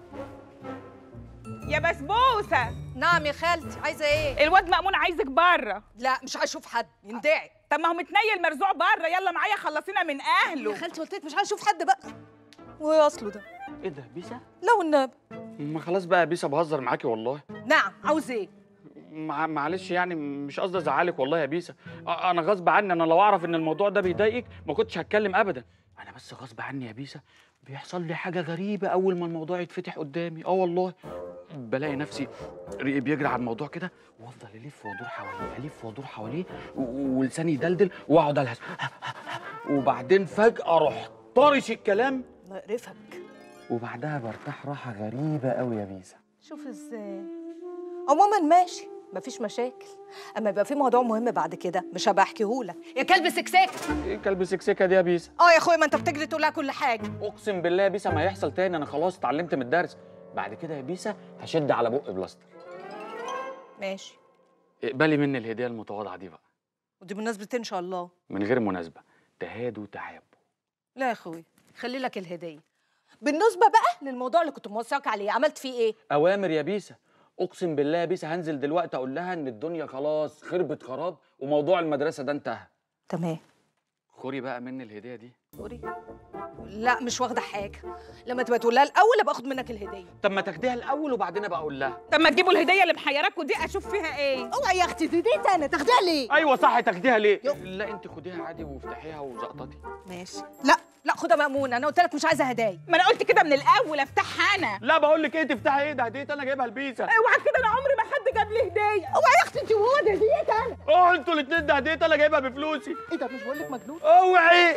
يا بسبوسه نعم يا خالتي عايزه ايه الواد مأمون عايزك بره لا مش هشوف حد يندعي طب ما هو متنيل مرزوع بره يلا معايا خلصينا من اهله يا خالتي قلت لك مش هشوف حد بقى وايه اصله ده ايه ده بيسا لو النبي ما خلاص بقى يا بيسا بهزر معاكي والله نعم عاوز ايه مع... معلش يعني مش قصدي ازعلك والله يا بيسا أ- انا غصب عني انا لو اعرف ان الموضوع ده بيضايقك ما كنتش هتكلم ابدا انا بس غصب عني يا بيسا بيحصل لي حاجه غريبه اول ما الموضوع يتفتح قدامي اه والله بلاقي نفسي ريقي بيجري على الموضوع كده وافضل الف وادور حواليه الف وادور حواليه و- ولساني يدلدل واقعد الهس وبعدين فجاه اروح طارش الكلام الله يقرفك وبعدها برتاح راحه غريبه قوي يا بيسا شوف ازاي عموما ماشي مفيش مشاكل اما يبقى في موضوع مهم بعد كده مش هبقى احكيهولك يا كلب سكساك ايه كلب سكسكه دي يا بيسا اه يا اخويا ما انت بتجري تقول لها كل حاجه اقسم بالله يا بيسا ما هيحصل تاني انا خلاص اتعلمت من الدرس بعد كده يا بيسا هشد على بق بلاستر ماشي اقبلي مني الهديه المتواضعه دي بقى ودي بمناسبه ان شاء الله من غير مناسبه تهادوا تحابوا لا يا اخويا خلي لك الهديه بالنسبه بقى للموضوع اللي كنت موصيك عليه عملت فيه ايه اوامر يا بيسا اقسم بالله يا بيسا هنزل دلوقتي اقول لها ان الدنيا خلاص خربت خراب وموضوع المدرسه ده انتهى تمام خوري بقى مني الهديه دي سوري لا مش واخده حاجه لما تبقى تقول لها الاول ابقى اخد منك الهديه طب ما تاخديها الاول وبعدين ابقى اقول لها طب ما تجيبوا الهديه اللي محيراكوا دي اشوف فيها ايه اوعي يا اختي دي دي انا تاخديها ليه ايوه صح تاخديها ليه لا انت خديها عادي وافتحيها وزقططي ماشي لا لا خدها مأمونة انا قلت لك مش عايزه هدايا ما انا قلت كده من الاول افتحها انا لا بقول لك ايه تفتحي ايه ده هديه انا جايبها لبيسا اوعى كده انا عمري ما حد جاب لي هديه اوعي يا اختي انت وهو ده هديتي انا اه انتوا الاثنين ده هديه انا جايبها بفلوسي ايه ده مش بقول لك مجنون اوعي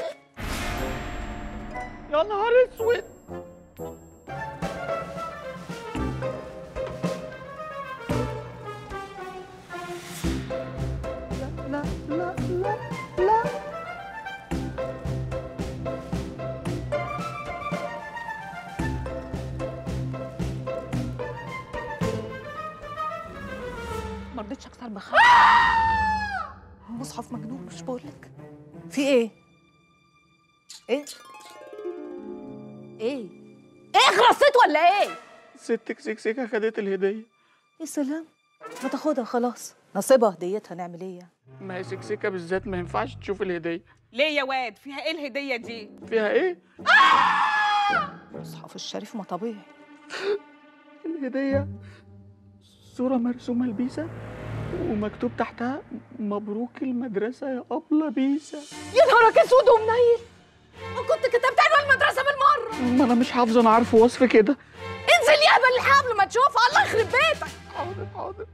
يا نهار اسود لا لا لا لا ما رضيتش اكسر بخاطر مصحف مجنون مش بقول لك في ايه ايه ايه ايه خرصت ولا ايه ستك سكسكه خدت الهديه يا سلام ما تاخدها خلاص نصيبها هديتها نعمل ايه يعني ما هي سكسكه بالذات ما ينفعش تشوف الهديه ليه يا واد فيها ايه الهديه دي فيها ايه المصحف الشريف ما طبيعي الهديه صوره مرسومه لبيسا ومكتوب تحتها مبروك المدرسه يا ابله بيسا يا نهارك اسود ومنيل وكنت كتبت عنوان المدرسه بالمره ما انا مش حافظه انا عارفه وصف كده انزل يا هبل الحبل ما تشوفها الله يخرب بيتك حاضر حاضر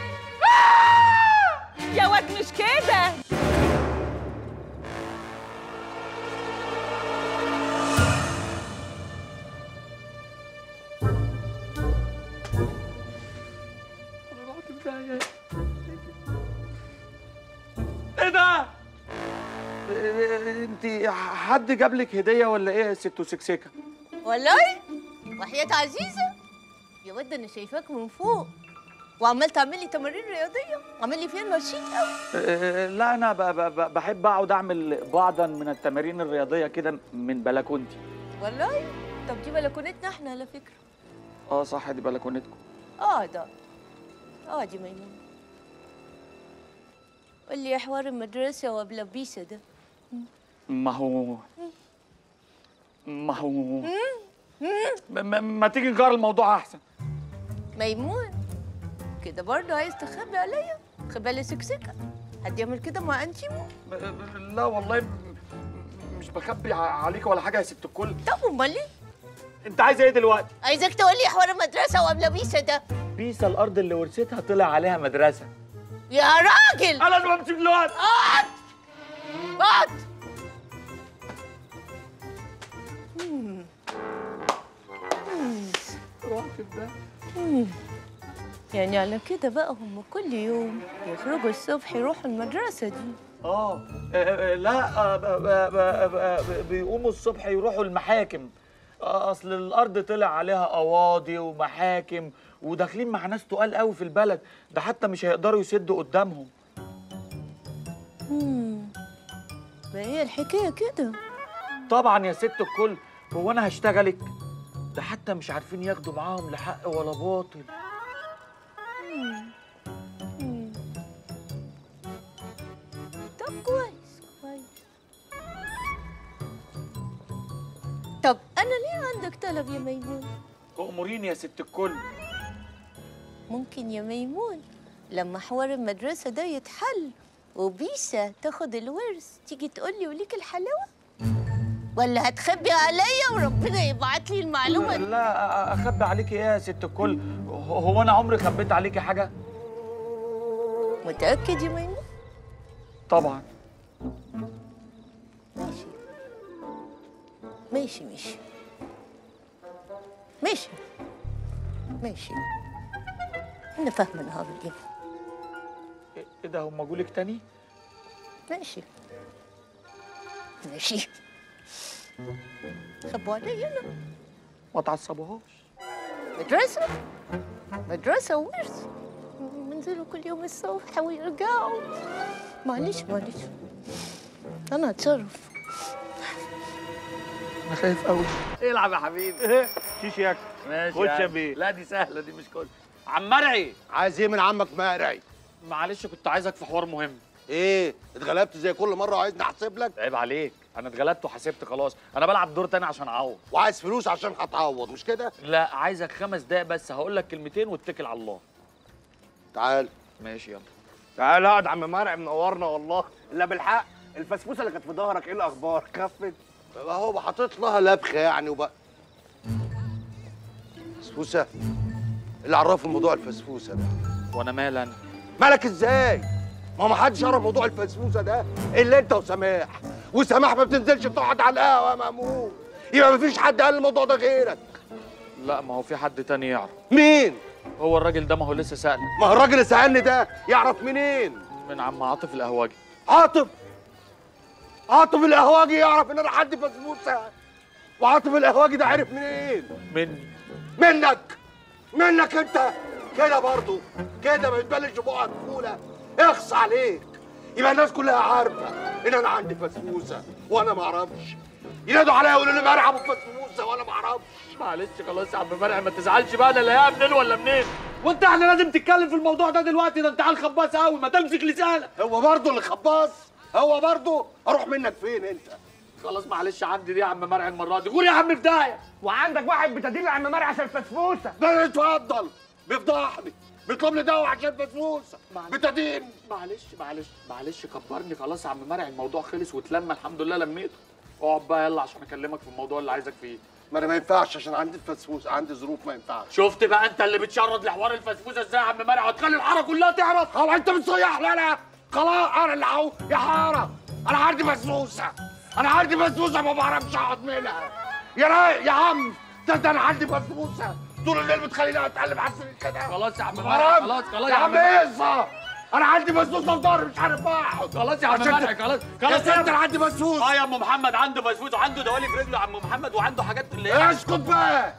يا واد مش كده ايه ده؟ انت حد جاب لك هديه ولا ايه يا ست سكسكه؟ والله وحياة عزيزة يا ود انا شايفاك من فوق وعمال تعمل لي تمارين رياضية عامل لي فيها نشيط قوي أه، لا انا ب- ب- ب- بحب اقعد اعمل بعضا من التمارين الرياضيه كده من بلكونتي والله طب دي بلكونتنا احنا على فكرة اه صح دي بلكونتكم اه ده اه دي ميمون قول لي يا حوار المدرسة وبلبيسة ده ما هو ما هو ما, ما, ما تيجي نغير الموضوع احسن ميمون كده برضه عايز تخبي عليا خبالة سكسكة حد يعمل كده مع انتيمو لا والله م- مش بخبي ع- عليك ولا حاجه يا ست الكل طب امال ايه انت عايزه ايه دلوقتي عايزك تقول لي حوار المدرسة وبلبيسة ده بيسا الارض اللي ورثتها طلع عليها مدرسه يا راجل انا لازم امشي دلوقتي اقعد اقعد مم. مم. رحت في ده مم. يعني على كده بقى هم كل يوم يخرجوا الصبح يروحوا المدرسة دي اه آه، آه، لا آه، ب- ب- ب- ب- بيقوموا الصبح يروحوا المحاكم آه، اصل الارض طلع عليها قواضي ومحاكم وداخلين مع ناس تقال قوي في البلد ده حتى مش هيقدروا يسدوا قدامهم مم. ما هي الحكاية كده طبعا يا ست الكل هو انا هشتغلك ده حتى مش عارفين ياخدوا معاهم لا حق ولا باطل طب كويس كويس طب انا ليه عندك طلب يا ميمون اموريني يا ست الكل ممكن يا ميمون لما حوار المدرسة ده يتحل وبيسا تاخد الورث تيجي تقولي وليك الحلاوة ولا هتخبي عليا وربنا يبعت لي المعلومة دي لا اخبي عليكي ايه يا ست الكل هو هو انا عمري خبيت عليكي حاجه متأكد يا ميمون طبعا ماشي ماشي ماشي ماشي ماشي أنا فاهمة النهار دي ايه ده هم جولك تاني ماشي ماشي خبوا عليا أنا ما تعصبوهاش مدرسة مدرسة وورث بينزلوا كل يوم الصبح ويرجعوا معلش معلش أنا هتصرف انا خايف قوي العب يا حبيبي شيش ياك ماشي خش يا يعني. بيه. لا دي سهله دي مش كل عم مرعي عايز ايه من عمك مرعي معلش كنت عايزك في حوار مهم ايه اتغلبت زي كل مره وعايزني احسب لك عيب عليك انا اتغلبت وحسبت خلاص انا بلعب دور تاني عشان اعوض وعايز فلوس عشان هتعوض مش كده لا عايزك خمس دقايق بس هقول لك كلمتين واتكل على الله تعال ماشي يلا تعال اقعد عم مرعي منورنا والله لا بالحق الفسفوسه اللي كانت في ظهرك ايه الاخبار خفت هو حاطط لها لبخه يعني وبقى فسفوسه اللي عرفه موضوع الفسفوسه ده وانا مال انا مالك ازاي ما هو ما حدش يعرف موضوع الفسفوسه ده الا انت وسماح وسماح ما بتنزلش تقعد على القهوه يا مأمون يبقى ما فيش حد قال الموضوع ده غيرك لا ما هو في حد تاني يعرف مين هو الراجل ده ما هو لسه سألني ما هو الراجل اللي سالني ده يعرف منين من عم عاطف القهواجي عاطف عاطف القهواجي يعرف ان انا حد فسفوسه وعاطف القهواجي ده عرف منين مني منك منك انت كده برضو كده ما يتبلش بقعك فوله اخص عليك يبقى الناس كلها عارفه ان انا عندي فسفوسه وانا ما اعرفش ينادوا عليا يقولوا لي مرعى ابو فسفوسه وانا ما اعرفش معلش خلاص يا عم مرعي ما تزعلش بقى انا لاقيها منين ولا منين وانت احنا لازم تتكلم في الموضوع ده دلوقتي ده انت عيل خباص قوي ما تمسك لسانك هو برضه اللي خباص هو برضه اروح منك فين انت خلاص معلش عندي دي يا عم مرعي المره دي قول يا عم في داهيه وعندك واحد بتدين عم مرعي عشان الفسفوسه ده اتفضل بيفضحني بيطلب لي دواء عشان فسفوسه بتدين معلش معلش معلش كبرني خلاص يا عم مرعي الموضوع خلص واتلم الحمد لله لميته اقعد بقى يلا عشان اكلمك في الموضوع اللي عايزك فيه ما انا ما ينفعش عشان عندي الفسفوسه عندي ظروف ما ينفعش شفت بقى انت اللي بتشرد لحوار الفسفوسه ازاي يا عم مرعي هتخلي الحاره كلها تعرف خلاص انت بتصيح لا لا خلاص انا اللي عو يا حاره انا عندي فسفوسه انا عندي فسفوسه ما بعرفش اقعد منها يا راي يا عم ده ده انا عندي فسفوسه طول الليل بتخليني اتقلب على السرير كده خلاص يا عم حرام. مرعي خلاص خلاص يا عم ايه انا عندي فسفوسه في ظهري مش عارف اقعد خلاص يا عم عشان مرعي خلاص يا خلاص ست انا عندي فسفوسه اه يا ام محمد عنده فسفوس وعنده دوالي في رجله يا عم محمد وعنده حاجات اللي هي اسكت بقى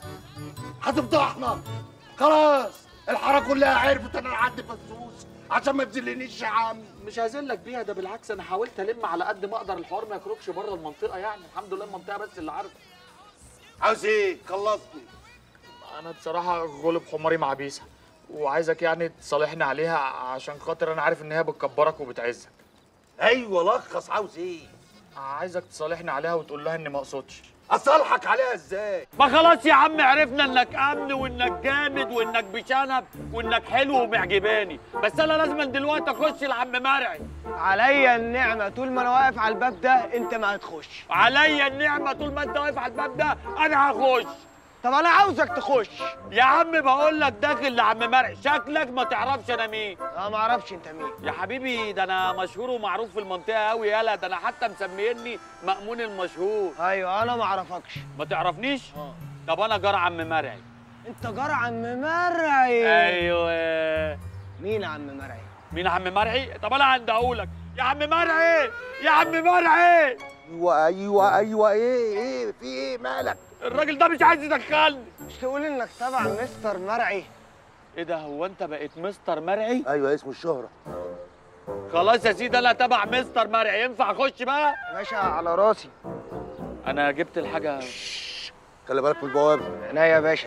هتفضحنا خلاص الحاره كلها عرفت ان انا عندي فسفوس عشان ما تذلنيش يا عم مش هذلك بيها ده بالعكس انا حاولت الم على قد ما اقدر الحوار ما يخرجش بره المنطقه يعني الحمد لله المنطقه بس اللي عارفه عاوز ايه خلصني انا بصراحه غلب حماري مع بيسا وعايزك يعني تصالحني عليها عشان خاطر انا عارف ان هي بتكبرك وبتعزك ايوه لخص عاوز ايه عايزك تصالحني عليها وتقول لها اني ما اقصدش اصالحك عليها ازاي ما خلاص يا عم عرفنا انك امن وانك جامد وانك بشنب وانك حلو ومعجباني بس انا لازم دلوقتي اخش لعم مرعي عليا النعمه طول ما انا واقف على الباب ده انت ما هتخش عليا النعمه طول ما انت واقف على الباب ده انا هخش طب انا عاوزك تخش يا عم بقول لك داخل لعم مرعي شكلك ما تعرفش انا مين اه ما اعرفش انت مين يا حبيبي ده انا مشهور ومعروف في المنطقه قوي يالا ده انا حتى مسميني مأمون المشهور ايوه انا ما اعرفكش ما تعرفنيش اه طب انا جار عم مرعي انت جار عم مرعي ايوه مين عم مرعي مين عم مرعي طب انا عندي اقولك يا عم مرعي يا عم مرعي ايوه ايوه ايوه ايه ايه في ايه مالك الراجل ده مش عايز يدخلني مش تقول انك تبع مستر مرعي ايه ده هو انت بقيت مستر مرعي ايوه اسمه الشهره خلاص يا سيدي انا تبع مستر مرعي ينفع اخش بقى يا باشا على راسي انا جبت الحاجه خلي بالك من البوابه عينيا يا باشا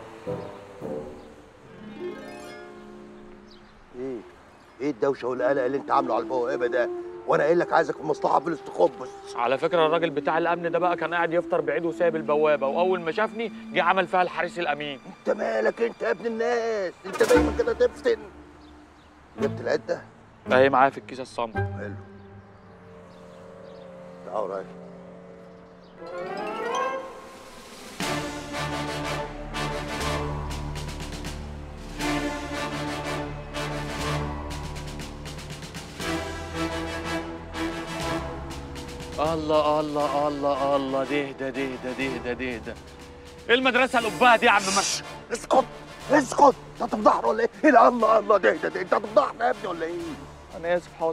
ايه ايه الدوشه والقلق اللي انت عامله على البوابه ده وانا قايل لك عايزك في مصلحه في الاستخبص على فكره الراجل بتاع الامن ده بقى كان قاعد يفطر بعيد وسايب البوابه واول ما شافني جه عمل فيها الحارس الامين انت مالك انت يا ابن الناس انت دايما كده تفتن جبت العده اهي معايا في الكيسه الصمت حلو تعال رايح الله الله الله الله دهدى دهدى دهدى دهدى ايه المدرسه القبها دي يا عم مشي اسكت اسكت انت هتفضحنا ولا ايه؟ ايه لا الله الله ده ده ده انت هتفضحنا يا ابني ولا ايه؟ انا اسف حاضر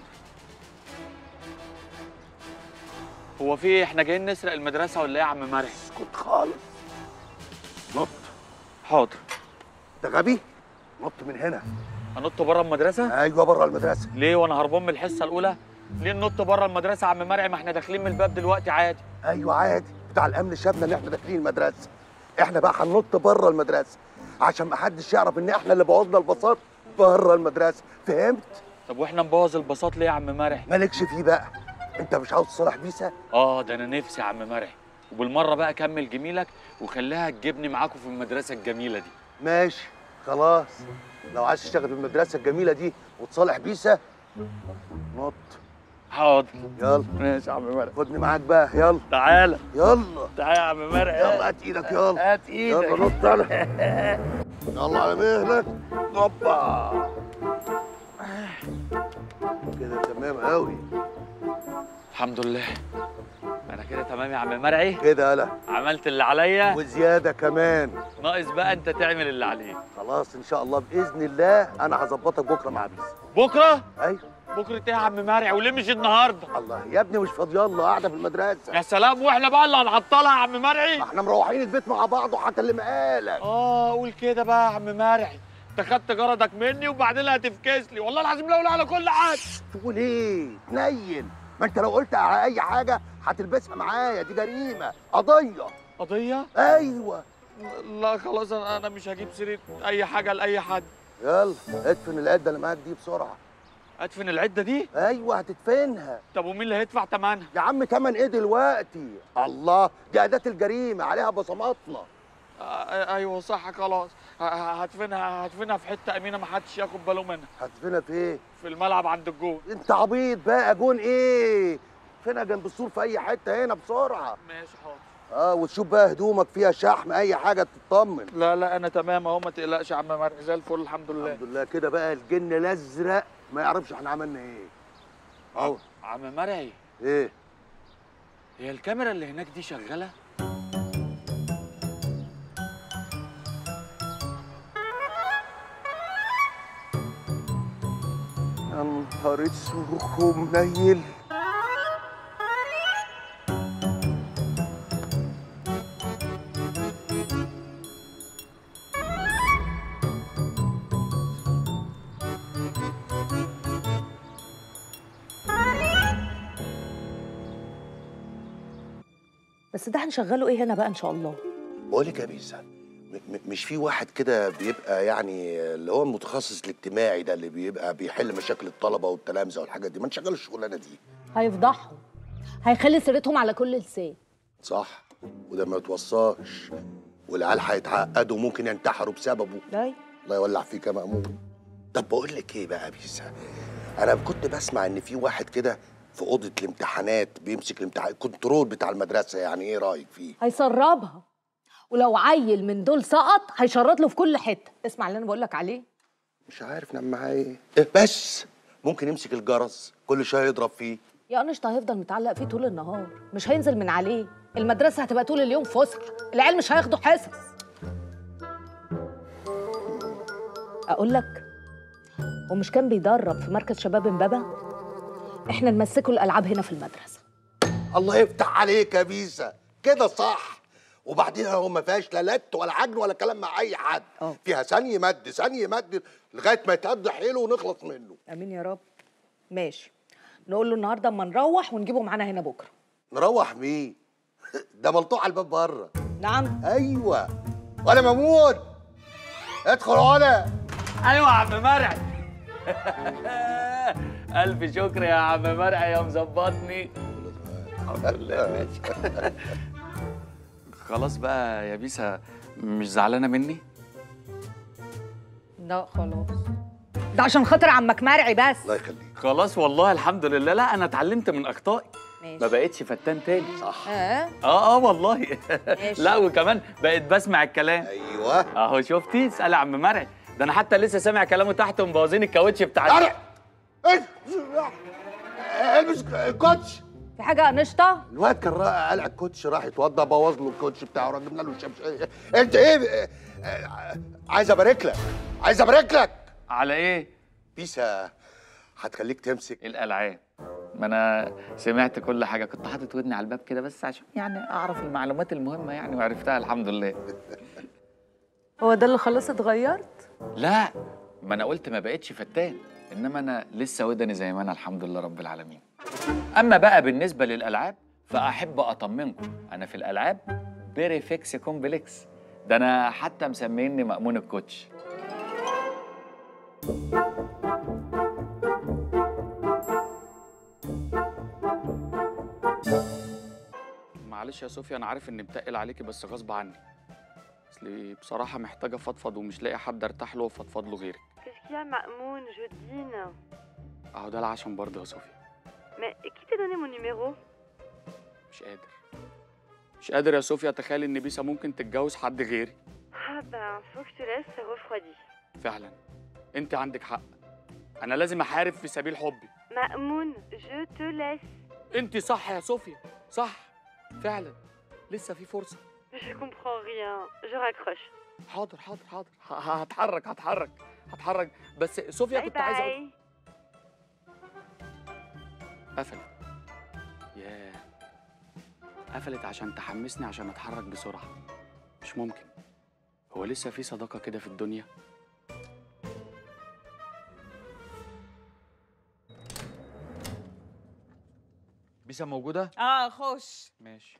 هو في ايه احنا جايين نسرق المدرسه ولا ايه يا عم مرعي اسكت خالص نط حاضر انت غبي؟ نط من هنا هنط بره المدرسه ايوه بره المدرسه ليه وانا هربان من الحصه الاولى ليه ننط بره المدرسه يا عم مرعي ما احنا داخلين من الباب دلوقتي عادي ايوه عادي بتاع الامن شافنا ان احنا داخلين المدرسه احنا بقى هننط بره المدرسه عشان ما حدش يعرف ان احنا اللي بوظنا البساط بره المدرسه فهمت؟ طب واحنا نبوظ البساط ليه يا عم مرعي مالكش فيه بقى انت مش عاوز تصالح بيسا؟ اه ده انا نفسي يا عم مرعي وبالمره بقى كمل جميلك وخليها تجيبني معاكم في المدرسه الجميله دي ماشي خلاص لو عايز تشتغل في المدرسه الجميله دي وتصالح بيسا نط حاضر يلا ماشي يا عم مرعي خدني معاك بقى يلا تعالى يلا تعالى يا عم مرعي يلا هات ايدك يلا هات ايدك يلا نط انا يلا على مهلك هوبا كده تمام قوي الحمد لله انا كده تمام يا عم مرعي كده يلا عملت اللي عليا وزياده كمان ناقص بقى انت تعمل اللي عليك خلاص ان شاء الله باذن الله انا هظبطك بكره مع بيس بكره ايوه بكره ايه يا عم مرعي وليه مش النهارده الله يا ابني مش فاضيه الله قاعده في المدرسه يا سلام واحنا بقى اللي هنعطلها يا عم مرعي ما احنا مروحين البيت مع بعض وهكلمها لك اه قول كده بقى يا عم مرعي انت خدت جردك مني وبعدين هتفكس لي والله العظيم لا اقول على كل حاجه تقول ايه تنين ما انت لو قلت على اي حاجه هتلبسها معايا دي جريمه قضيه قضيه ايوه لا خلاص انا أنا مش هجيب سيره اي حاجه لاي حد يلا ادفن العده اللي معاك دي بسرعه ادفن العده دي ايوه هتدفنها طب ومين اللي هيدفع ثمنها يا عم تمن ايه دلوقتي الله دي اداه الجريمه عليها بصماتنا آه ايوه صح خلاص ه- ه- هدفنها هدفنها في حته امينه ما حدش ياخد باله منها هتدفنها في ايه في الملعب عند الجون انت عبيط بقى جون ايه فينها جنب السور في اي حته هنا بسرعه ماشي حاضر اه وتشوف بقى هدومك فيها شحم اي حاجه تطمن لا لا انا تمام اهو ما تقلقش يا عم مرعي زي الفل الحمد لله الحمد لله كده بقى الجن الازرق ما يعرفش احنا عملنا ايه اهو عم مرعي ايه هي الكاميرا اللي هناك دي شغاله يا نهار اسود ومنيل بس ده هنشغله ايه هنا بقى ان شاء الله بقول لك يا بيسا م- م- مش في واحد كده بيبقى يعني اللي هو المتخصص الاجتماعي ده اللي بيبقى بيحل مشاكل الطلبه والتلامذه والحاجات دي ما نشغل الشغلانه دي هيفضحهم هيخلي سيرتهم على كل لسان صح وده ما يتوصاش والعيال هيتعقدوا وممكن ينتحروا بسببه ايوه الله يولع فيك يا مأمون طب بقول لك ايه بقى يا بيسا انا كنت بسمع ان في واحد كده في اوضه الامتحانات بيمسك الامتحان الكنترول بتاع المدرسه يعني ايه رايك فيه هيسربها ولو عيل من دول سقط هيشرط له في كل حته اسمع اللي انا بقول لك عليه مش عارف نعمل معاه ايه إيه بس ممكن يمسك الجرس كل شويه يضرب فيه يا قنشط هيفضل متعلق فيه طول النهار مش هينزل من عليه المدرسه هتبقى طول اليوم فسح العيال مش هياخدوا حصص اقول لك ومش كان بيدرب في مركز شباب امبابه احنا نمسكه الالعاب هنا في المدرسه الله يفتح عليك يا بيسا كده صح وبعدين هو ما فيهاش لا لت ولا عجن ولا كلام مع اي حد فيها ثانيه مد ثانيه مد لغايه ما يتهد حيله ونخلص منه امين يا رب ماشي نقول له النهارده اما نروح ونجيبه معانا هنا بكره نروح مين ده ملطوع على الباب بره نعم ايوه ولا مامون ادخل ولا ايوه يا عم مرعي الف شكر يا عم مرعي يا مظبطني الحمد لله ماشي خلاص بقى يا بيسا مش زعلانه مني لا خلاص ده عشان خاطر عمك مرعي بس الله يخليك خلاص والله الحمد لله لا انا اتعلمت من اخطائي ماشي. ما بقتش فتان تاني صح اه اه اه والله ماشي. لا وكمان بقيت بسمع الكلام ايوه اهو شفتي اسال يا عم مرعي ده انا حتى لسه سامع كلامه تحت ومبوظين الكاوتش بتاع ايه البس الكوتش في حاجه قنشطه الواد كان را- قلع الكوتش راح يتوضى بوظ له الكوتش بتاعه راح جبنا له الشمس انت ايه آه، عايز ابارك لك عايز ابارك لك على ايه بيسا هتخليك تمسك الالعاب ما انا سمعت كل حاجه كنت حاطط ودني على الباب كده بس عشان يعني اعرف المعلومات المهمه يعني وعرفتها الحمد لله هو ده اللي خلاص اتغيرت لا ما انا قلت ما بقتش فتان انما انا لسه ودني زي ما انا الحمد لله رب العالمين اما بقى بالنسبه للالعاب فاحب اطمنكم انا في الالعاب بيري فيكس كومبلكس ده انا حتى مسميني مأمون الكوتش معلش يا صوفيا انا عارف اني متقل عليكي بس غصب عني اصلي بصراحه محتاجه افضفض ومش لاقي حد ارتاح له وافضفض له غيرك Qu'est-ce qu'il y a, Mamoun Je dîne. اهو ده العشم برضه يا صوفيا Mais qui t'a donné mon numéro مش قادر مش قادر يا صوفيا اتخيل ان بيسا ممكن تتجوز حد غيري Ah ben, faut que je te laisse, ça refroidit. فعلا انت عندك حق انا لازم احارب في سبيل حبي Mamoun, je te laisse. انت صح يا صوفيا صح فعلا لسه في فرصه Je comprends rien. Je raccroche. حاضر حاضر حاضر ه- ه- هتحرك هتحرك هتحرك بس صوفيا باي كنت عايز اقول باي. قفلت ياه قفلت عشان تحمسني عشان اتحرك بسرعه مش ممكن هو لسه في صداقه كده في الدنيا بيسا موجوده اه خش ماشي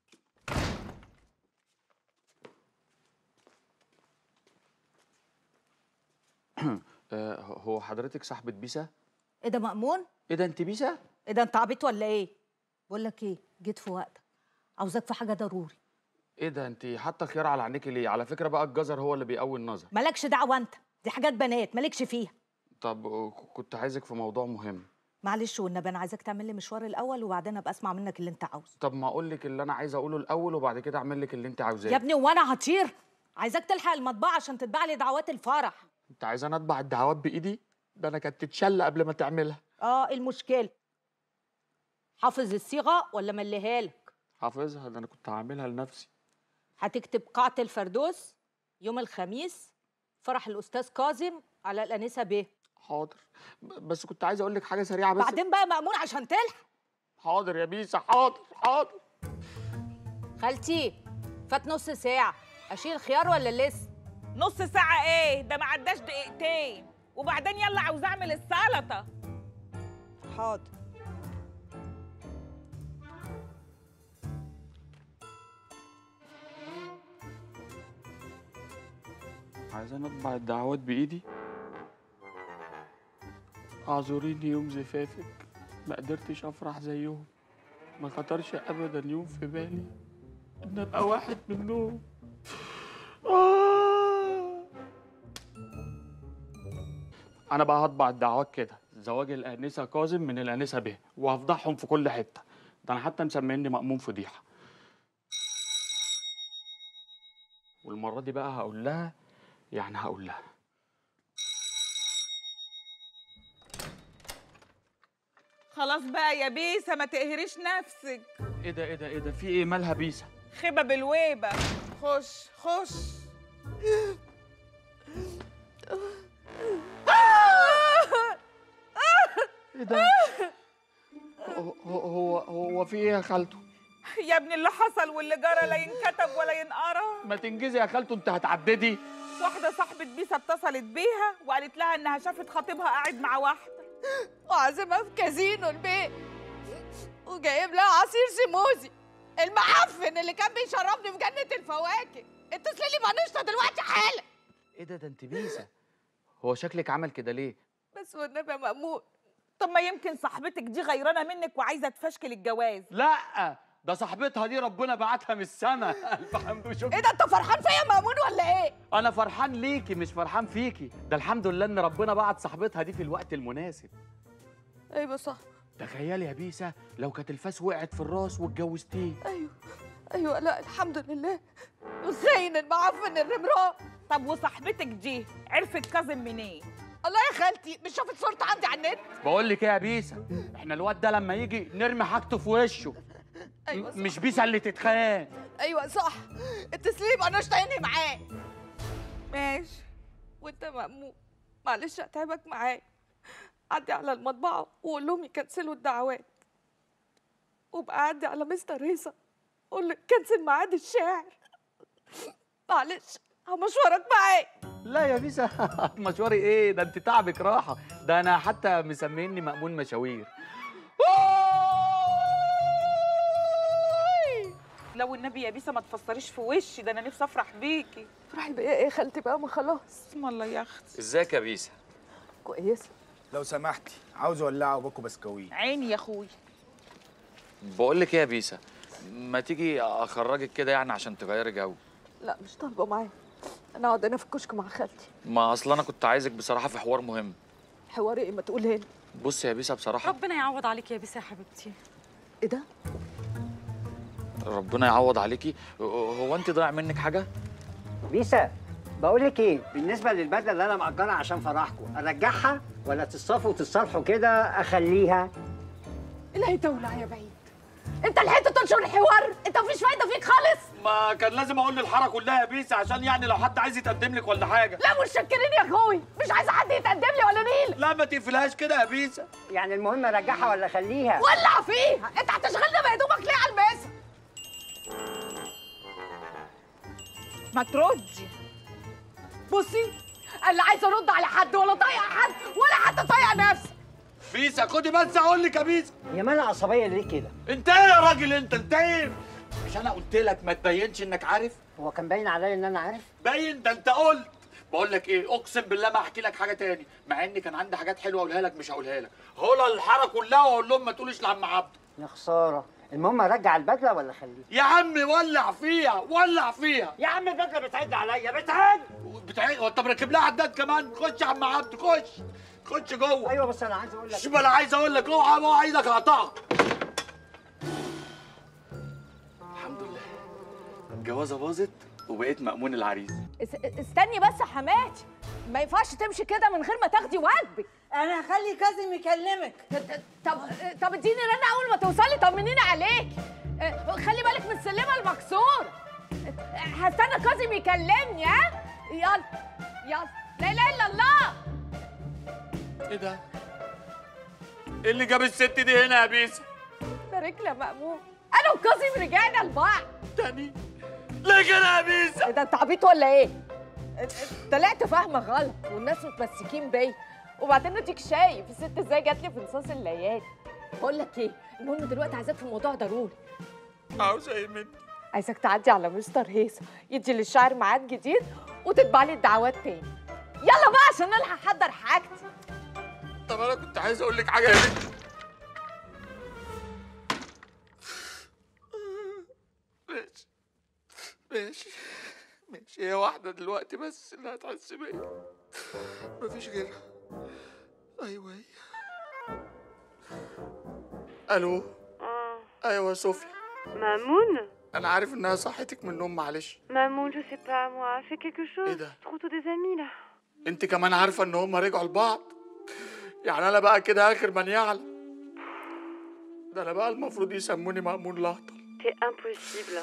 آه، هو حضرتك صاحبة بيسا؟ ايه ده مأمون؟ ايه ده انت بيسا؟ ايه ده انت عبيط ولا ايه؟ بقول لك ايه جيت في وقتك عاوزاك في حاجه ضروري ايه ده انت حاطه خيار على عينيكي ليه؟ على فكرة بقى الجزر هو اللي بيقوي النظر. مالكش دعوه انت دي حاجات بنات مالكش فيها طب آه، كنت عايزك في موضوع مهم. معلش والنبي انا عايزاك تعمل لي مشوار الاول وبعدين ابقى اسمع منك اللي انت عاوزه طب ما اقول لك اللي انا عايز اقوله الاول وبعد كده اعمل لك اللي انت عاوزاه. يا ابني وانا هطير عايزاك تلحق المطبعه عشان تتبع لي دعوات الفرح انت عايزاني اطبع الدعوات بايدي؟ ده انا كانت تتشل قبل ما تعملها. اه إيه المشكله حافظ الصيغه ولا مليها لك حافظها ده انا كنت هعملها لنفسي. هتكتب قاعة الفردوس يوم الخميس فرح الأستاذ كاظم على الأنسة ب حاضر ب- بس كنت عايز اقول لك حاجة سريعة بس بعدين بقى مأمون عشان تلحق حاضر يا بيسا حاضر حاضر خالتي فات نص ساعة أشيل خيار ولا لسه؟ نص ساعة ايه ده ما عداش دقيقتين وبعدين يلا عاوز اعمل السلطة حاضر عايزاني اطبع الدعوات بايدي؟ اعذريني يوم زفافك ما قدرتش افرح زيهم ما خطرش ابدا يوم في بالي ان ابقى واحد منهم آه. انا بقى هطبع الدعوات كده زواج الانسه كاظم من الانسه به وهفضحهم في كل حته ده انا حتى مسميني مأمون فضيحه والمره دي بقى هقول لها يعني هقول لها خلاص بقى يا بيسة ما تقهريش نفسك ايه ده ايه ده ايه ده في ايه مالها بيسا خيبة بالويبة خش خش ايه ده هو هو هو في ايه يا خالته يا ابني اللي حصل واللي جرى لا ينكتب ولا ينقرا ما تنجزي يا خالته انت هتعددي واحدة صاحبة بيسة اتصلت بيها وقالت لها انها شافت خطيبها قاعد مع واحدة وعازمها في كازينو البيت وجايب لها عصير سموزي المعفن اللي كان بيشربني في جنه الفواكه اتصلي لي بانشطه دلوقتي حالا ايه ده ده انت بيسا هو شكلك عمل كده ليه بس والنبي يا مأمون طب ما يمكن صاحبتك دي غيرانه منك وعايزه تفشكل الجواز لا ده صاحبتها دي ربنا بعتها من السما الف حمد وشكر ايه ده انت فرحان فيا يا مأمون ولا ايه انا فرحان ليكي مش فرحان فيكي ده الحمد لله ان ربنا بعت صاحبتها دي في الوقت المناسب ايوه صح تخيلي يا بيسا لو كانت الفاس وقعت في الراس واتجوزتيه ايوه ايوه لا الحمد لله الخاين المعفن الرمران طب وصاحبتك دي عرفت كاظم منين الله يا خالتي مش شافت صورته عندي على النت بقول لك ايه يا بيسا احنا الواد ده لما يجي نرمي حاجته في وشه ايوه م- مش بيسا اللي تتخان ايوه صح اتصلي لي بانشطه انهي معاه ماشي وانت مأمون معلش هتعبك معايا عدي على المطبعة وقول لهم يكنسلوا الدعوات وابقى عدي على مستر ريسا قول له كنسل ميعاد الشاعر معلش همشورك معايا لا يا بيسا مشواري ايه ده انت تعبك راحه ده انا حتى مسميني مأمون مشاوير لو النبي يا بيسا ما تفسريش في وشي ده انا نفسي افرح بيكي افرحي بيا ايه يا خالتي بقى ما خلاص اسم الله يا اختي ازيك يا بيسا كويسه لو سمحتي عاوز اولعه باكو بسكويت عيني يا اخوي بقول لك ايه يا بيسا ما تيجي اخرجك كده يعني عشان تغيري جو لا مش طالبه معايا انا اقعد هنا في الكشك مع خالتي ما اصل انا كنت عايزك بصراحه في حوار مهم حواري ايه ما تقول هنا بص يا بيسا بصراحه ربنا يعوض عليك يا بيسا يا حبيبتي ايه ده ربنا يعوض عليكي هو انت ضايع منك حاجه بيسا بقول لك ايه بالنسبه للبدله اللي انا مأجرها عشان فرحكم ارجعها ولا تتصافوا وتتصالحوا كده اخليها الهي تولع يا بعيد انت لحقت تنشر الحوار انت مفيش فايده فيك خالص ما كان لازم اقول للحاره كلها يا بيسا عشان يعني لو حد عايز يتقدم لك ولا حاجه لا متشكرين يا اخوي مش عايزه حد يتقدم لي ولا نيل لا ما تقفلهاش كده يا بيسا يعني المهم ارجعها ولا اخليها ولع فيها انت هتشغلنا بهدومك ليه على المسا ما تردي بصي انا لا عايزه ارد على حد ولا طايقه حد ولا حتى طايقه نفسي بيسا خدي بس اقول لك يا بيسا هي مالها عصبيه ليه كده انت ايه يا راجل انت انت ايه مش انا قلت لك ما تبينش انك عارف هو كان باين عليا ان انا عارف باين ده انت قلت بقول لك ايه اقسم بالله ما احكي لك حاجه تاني مع ان كان عندي حاجات حلوه اقولها لك مش هقولها لك هقولها للحاره كلها واقول لهم ما تقولش لعم عبده يا خساره المهم ارجع البدله ولا اخليها يا عم ولع فيها ولع فيها يا عم البدله بتعد عليا بتعد بتعيق وانت مركب لها عداد كمان خش يا عم عبده خش خش جوه ايوه بس انا عايز اقول لك شوف انا عايز اقول لك اوعى اوعى ايدك اقطعها الحمد لله الجوازه باظت وبقيت مأمون العريس اس- استني بس يا حماتي ما ينفعش تمشي كده من غير ما تاخدي واجبك انا هخلي كاظم يكلمك طب طب اديني رنه اول ما توصلي طمنيني عليك اه، خلي بالك من السلمه المكسوره اه، هستنى كاظم يكلمني ها يلا يلا لا اله الا الله ايه ده؟ ايه اللي جاب الست دي هنا يا بيسا؟ بارك لها مأمون انا وكاظم رجعنا لبعض تاني ليه كده يا بيسا؟ ده انت عبيط ولا ايه؟ طلعت فاهمه غلط والناس متمسكين بيا وبعدين اديك شايف الست ازاي جات لي في نصاص الليالي بقول لك ايه المهم دلوقتي عايزاك في موضوع ضروري عاوز ايه مني؟ عايزاك تعدي على مستر هيثم يدي للشاعر ميعاد جديد وتتبع لي الدعوات تاني يلا بقى عشان نلحق احضر حاجتي طب انا كنت عايز اقول لك حاجه يا بنت ماشي ماشي ماشي هي واحدة دلوقتي بس اللي هتحس بيا مفيش غيرها ايوه هي الو ايوه يا صوفيا Mamoun انا عارف انها صحتك من النوم معلش Mamoun, je sais pas, moi. Fais quelque chose. ده؟ Trouve tous des amis, là. انت كمان عارفه ان هم رجعوا لبعض يعني انا بقى كده اخر من يعلم ده انا بقى المفروض يسموني مأمون الاهطل C'est impossible.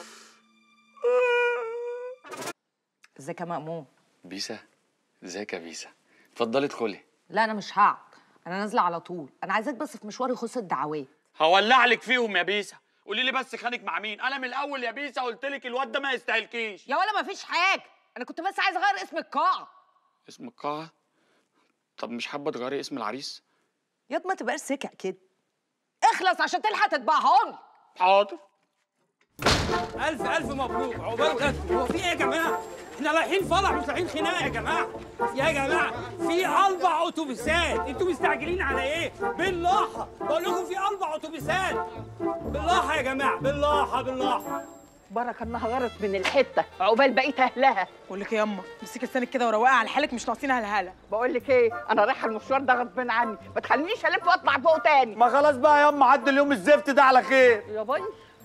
ازيك يا مأمون بيسا ازيك يا بيسا اتفضلي ادخلي لا انا مش هقعد انا نازله على طول انا عايزاك بس في مشوار يخص الدعوات هولع لك فيهم يا بيسا قولي لي بس خانك مع مين انا من الاول يا بيسا قلت لك الواد ده ما يستاهلكيش يا ولا مفيش حاجه انا كنت بس عايزه اغير اسم القاعه اسم القاعه طب مش حابه تغيري اسم العريس ياض ما تبقاش سكع كده اخلص عشان تلحق تطبعهم حاضر الف الف مبروك عقبال كده هو في ايه يا جماعه احنا رايحين فرح مش رايحين خناقه يا جماعه يا جماعه في اربع اتوبيسات انتوا مستعجلين على ايه بالراحه بقول لكم في اربع اتوبيسات بالراحه يا جماعه بالراحه بالراحه بركه انها غرت من الحته عقبال بقيت اهلها بقول لك ايه ياما مسكي لسانك كده وروقي على حالك مش ناقصين هلهله بقول لك ايه انا رايحه المشوار ده غصب عني ما تخلينيش الف واطلع فوق تاني ما خلاص بقى يا اما عدي اليوم الزفت ده على خير يا باي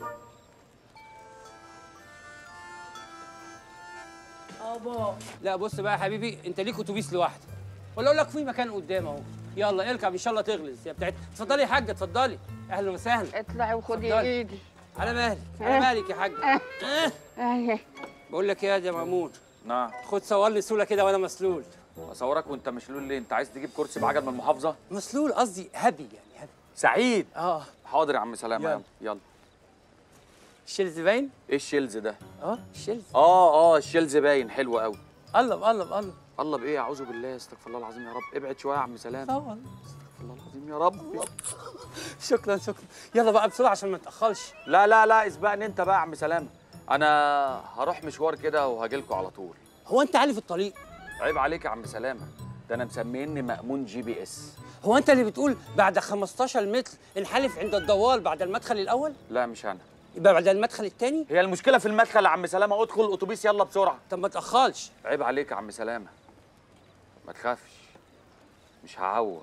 ابا لا بص بقى يا حبيبي انت ليك اتوبيس لوحدك ولا اقول لك في مكان قدام اهو يلا اركب ان شاء الله تغلس يا بتاعت اتفضلي يا حاجه اتفضلي اهلا وسهلا اطلعي وخدي اتفضلي. ايدي على مهلك على مهلك يا حاج اهي بقول لك ايه يا مأمون نعم خد صور لي صوره كده وانا مسلول اصورك وانت مشلول ليه انت عايز تجيب كرسي بعجل من المحافظه مسلول قصدي هبي يعني هبي سعيد اه حاضر يا عم سلامه يلا. يلا يلا الشيلز باين ايه الشيلز ده اه الشيلز اه اه الشيلز باين حلو قوي قلب قلب قلب الله بايه اعوذ بالله استغفر الله العظيم يا رب ابعد شويه يا عم سلام طبعا استغفر الله العظيم يا رب شكرا شكرا يلا بقى بسرعه عشان ما نتاخرش لا لا لا اسبقني انت بقى يا عم سلامه انا هروح مشوار كده وهاجيلكوا على طول هو انت عارف الطريق عيب عليك يا عم سلامه ده انا مسميني مأمون جي بي اس هو انت اللي بتقول بعد 15 متر انحلف عند الدوار بعد المدخل الاول لا مش انا يبقى بعد المدخل الثاني هي المشكله في المدخل يا عم سلامه ادخل الاتوبيس يلا بسرعه طب ما تاخرش عيب عليك يا عم سلامه ما تخافش مش هعوق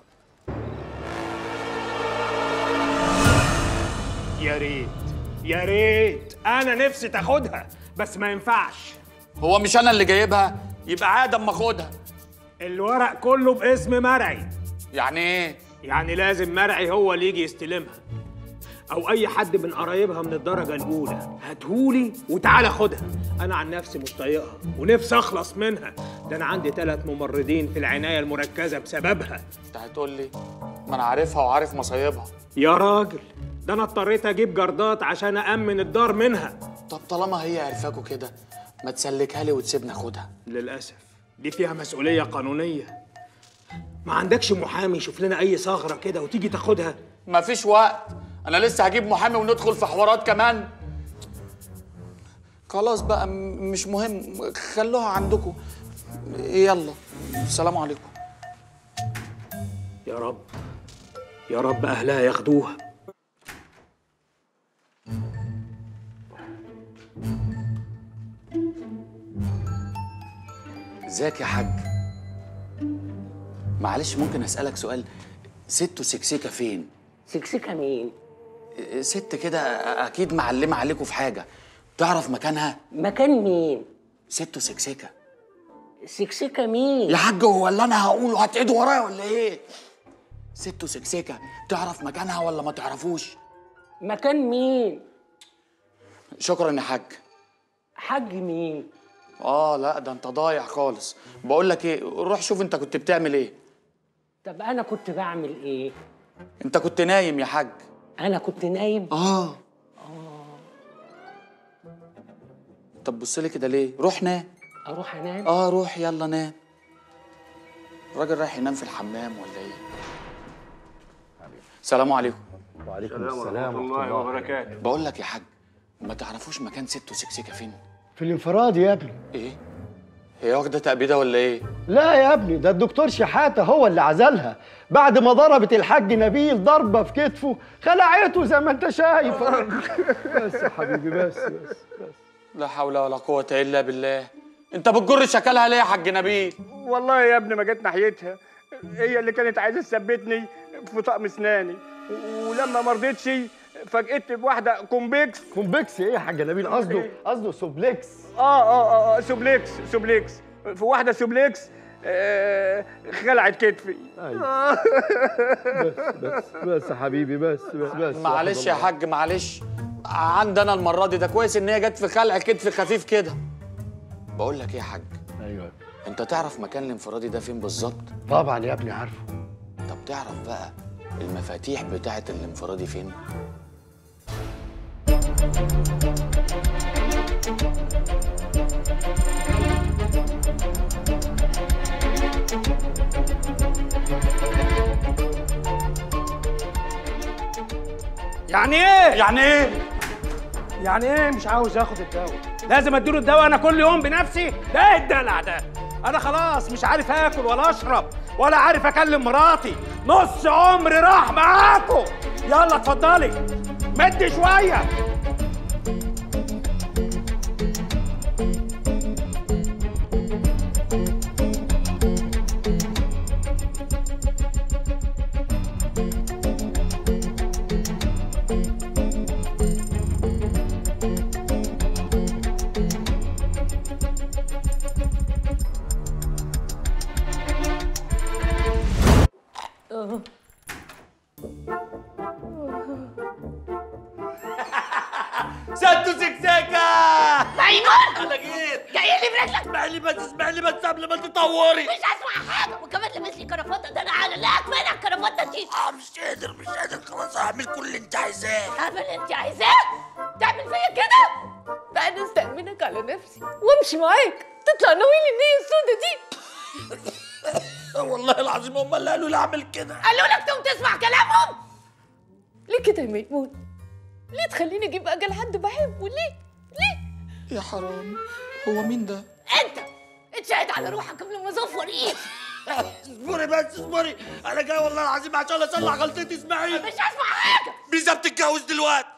يا ريت يا ريت انا نفسي تاخدها بس ما ينفعش هو مش انا اللي جايبها يبقى عاد اما اخدها الورق كله باسم مرعي يعني ايه يعني لازم مرعي هو اللي يجي يستلمها او اي حد من قرايبها من الدرجه الاولى هاتهولي وتعالى خدها انا عن نفسي مش طايقها ونفسي اخلص منها ده انا عندي ثلاث ممرضين في العنايه المركزه بسببها انت هتقول لي ما انا عارفها وعارف مصايبها يا راجل ده انا اضطريت اجيب جردات عشان امن الدار منها طب طالما هي عرفاكوا كده ما تسلكها لي وتسيبني اخدها للاسف دي فيها مسؤوليه قانونيه ما عندكش محامي يشوف لنا اي ثغره كده وتيجي تاخدها مفيش وقت انا لسه هجيب محامي وندخل في حوارات كمان خلاص بقى م- مش مهم خلوها عندكم يلا السلام عليكم يا رب يا رب اهلها ياخدوها ازيك يا حاج معلش ممكن اسالك سؤال ست سكسكه فين سكسكه مين ست كده اكيد معلمه عليكم في حاجه تعرف مكانها مكان مين ست سكسكه سكسكه مين يا حاج هو اللي انا هقوله هتعيدوا ورايا ولا ايه ست سكسكه تعرف مكانها ولا ما تعرفوش مكان مين شكرا يا حاج حاج مين اه لا ده انت ضايع خالص بقول لك ايه روح شوف انت كنت بتعمل ايه طب انا كنت بعمل ايه انت كنت نايم يا حاج انا كنت نايم اه طب بص لي كده ليه روح نام اروح انام اه روح يلا نام الراجل رايح ينام في الحمام ولا ايه السلام عليكم وعليكم السلام ورحمه الله وبركاته بقول لك يا حاج ما تعرفوش مكان ست وسكسكه فين في الانفراد يا ابني ايه هي واخده تأبيده ولا ايه لا يا ابني ده الدكتور شحاتة هو اللي عزلها بعد ما ضربت الحاج نبيل ضربة في كتفه خلعته زي ما انت شايف بس يا حبيبي بس بس بس لا حول ولا قوه الا بالله انت بتجر شكلها ليه يا حاج نبيل والله يا ابني ما جيت ناحيتها هي اللي كانت عايزه تثبتني في طقم اسناني ولما ما رضيتش فاجئت بواحده كومبيكس كومبيكس ايه يا حاج نبيل قصده قصده سوبليكس اه اه اه سوبليكس سوبليكس في واحده سوبليكس آه خلعت كتفي أيوة. بس بس بس يا حبيبي بس بس بس معلش يا حاج معلش عندي انا المره دي ده كويس ان هي جت في خلع كتف خفيف كده بقول لك ايه يا حاج ايوه انت تعرف مكان الانفرادي ده فين بالظبط طبعا يا ابني عارفه طب تعرف بقى المفاتيح بتاعه الانفرادي فين يعني ايه يعني ايه يعني ايه مش عاوز اخد الدواء لازم اديله الدواء انا كل يوم بنفسي ده إيه الدلع ده انا خلاص مش عارف اكل ولا اشرب ولا عارف اكلم مراتي نص عمري راح معاكم يلا اتفضلي مد شويه سدوا سكسكة ميمون انا جيت جاي لي برجلك اسمعي لي بس اسمعي لي بس قبل ما تطوري مش هسمع حاجه وكمان لبس لي كرافته ده انا على لا فين الكرافته دي اه مش قادر مش قادر خلاص هعمل كل اللي انت عايزاه اعمل اللي انت عايزاه تعمل فيا كده بقى انا استأمنك على نفسي وامشي معاك تطلع ناويلي النية السودة دي والله العظيم هم اللي قالوا لي اعمل كده قالوا لك تقوم تسمع كلامهم ليه كده يا ميمون ليه تخليني اجيب اجل حد بحبه ليه ليه يا حرام هو مين ده انت اتشهد على روحك قبل ما ازفر ايدي اصبري بس اصبري انا جاي والله العظيم عشان اصلح غلطتي اسمعي مش هسمع حاجه بيزا بتتجوز دلوقتي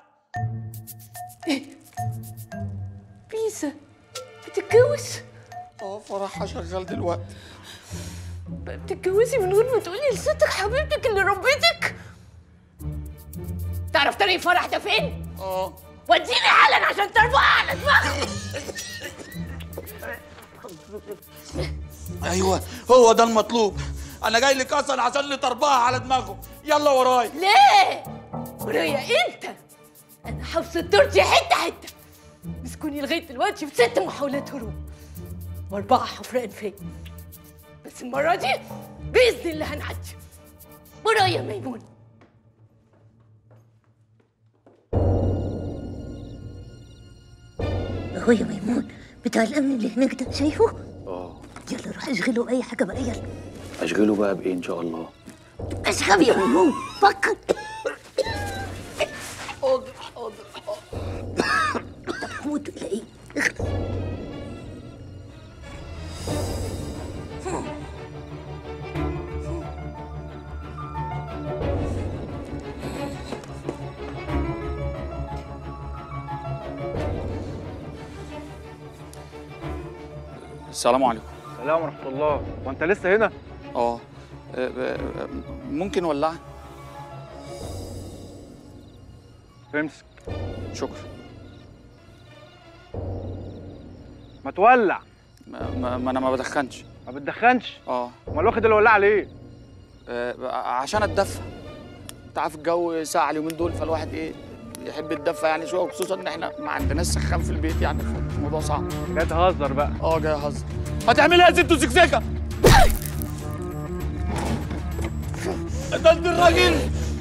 بيسا بتتجوز اه فرحها شغال دلوقتي بقى بتتجوزي من غير ما تقولي لستك حبيبتك اللي ربيتك تعرف طريق الفرح ده فين؟ اه وديني حالا عشان ترفع على دماغك ايوه هو ده المطلوب انا جاي لك اصلا عشان نطربها على دماغه يلا وراي ليه؟ ورايا انت انا حبس تورتي حته حته مسكوني لغايه دلوقتي في ست محاولات هروب واربعه حفران فيا بس المره دي باذن الله هنعدي ورايا ميمون اخويا ميمون بتاع الامن اللي هناك ده شايفه؟ اه يلا روح اشغله اي حاجه بقى يلا اشغله بقى بايه ان شاء الله مش غبي يا ميمون فكر حاضر حاضر طب هموت ولا ايه؟ اخلص السلام عليكم السلام ورحمه الله وانت لسه هنا اه آه، آه، ممكن ولع امسك شكرا ما تولع ما, ما, ما انا ما بدخنش ما بتدخنش اه امال واخد الولاعه ليه آه، عشان اتدفى انت عارف الجو ساقع اليومين دول فالواحد ايه يحب يتدفى يعني شويه وخصوصا ان احنا ما عندناش سخان في البيت يعني الموضوع صعب جاي تهزر بقى اه جاي اهزر هتعملي ايه يا ست سكسكه ده انت الراجل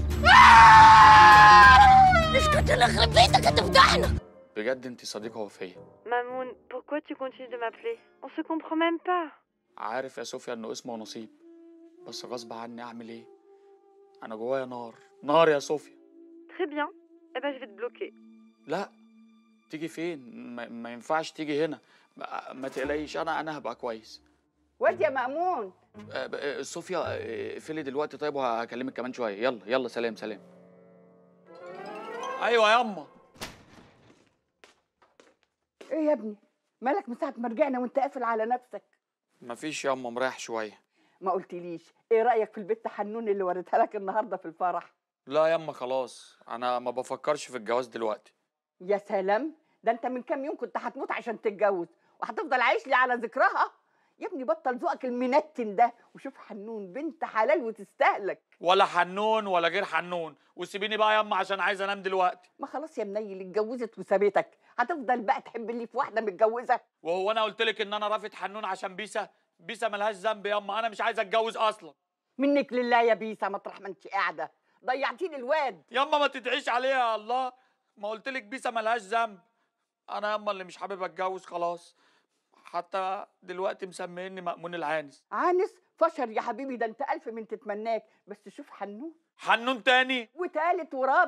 اسكت انا يخرب بيتك هتفضحنا بجد انت صديقه وفيه Mamoun, pourquoi tu continues de m'appeler On se comprend même pas. عارف يا صوفيا انه اسمه نصيب بس غصب عني اعمل ايه انا جوايا نار نار يا صوفيا Très bien. Eh ben, je vais te bloquer. لا تيجي فين ما, ما ينفعش تيجي هنا ما, ما تقلقيش انا انا هبقى كويس واد يا مأمون آه، ب- آه، صوفيا آه، اقفلي دلوقتي طيب وهكلمك كمان شويه يلا يلا سلام سلام ايوه ياما ايه يا ابني مالك من ساعه ما رجعنا وانت قافل على نفسك مفيش ياما مريح شويه ما قلتليش ايه رايك في البت حنون اللي وريتها لك النهارده في الفرح لا ياما خلاص انا ما بفكرش في الجواز دلوقتي يا سلام ده انت من كام يوم كنت هتموت عشان تتجوز وهتفضل عايش لي على ذكرها يا ابني بطل ذوقك المنتن ده وشوف حنون بنت حلال وتستهلك ولا حنون ولا غير حنون وسيبيني بقى ياما عشان عايز انام دلوقتي ما خلاص يا منيل اتجوزت وسابتك هتفضل بقى تحب اللي في واحده متجوزه وهو انا قلت لك ان انا رافض حنون عشان بيسا بيسا ملهاش ذنب ياما انا مش عايز اتجوز اصلا منك لله يا بيسا مطرح ما انت قاعده ضيعتي لي الواد ياما ما تدعيش عليها يا الله ما قلت لك بيسا ملهاش ذنب انا ياما اللي مش حابب اتجوز خلاص حتى دلوقتي مسميني مأمون العانس عانس فشر يا حبيبي ده انت الف من تتمناك بس شوف حنون حنون تاني وتالت ورابع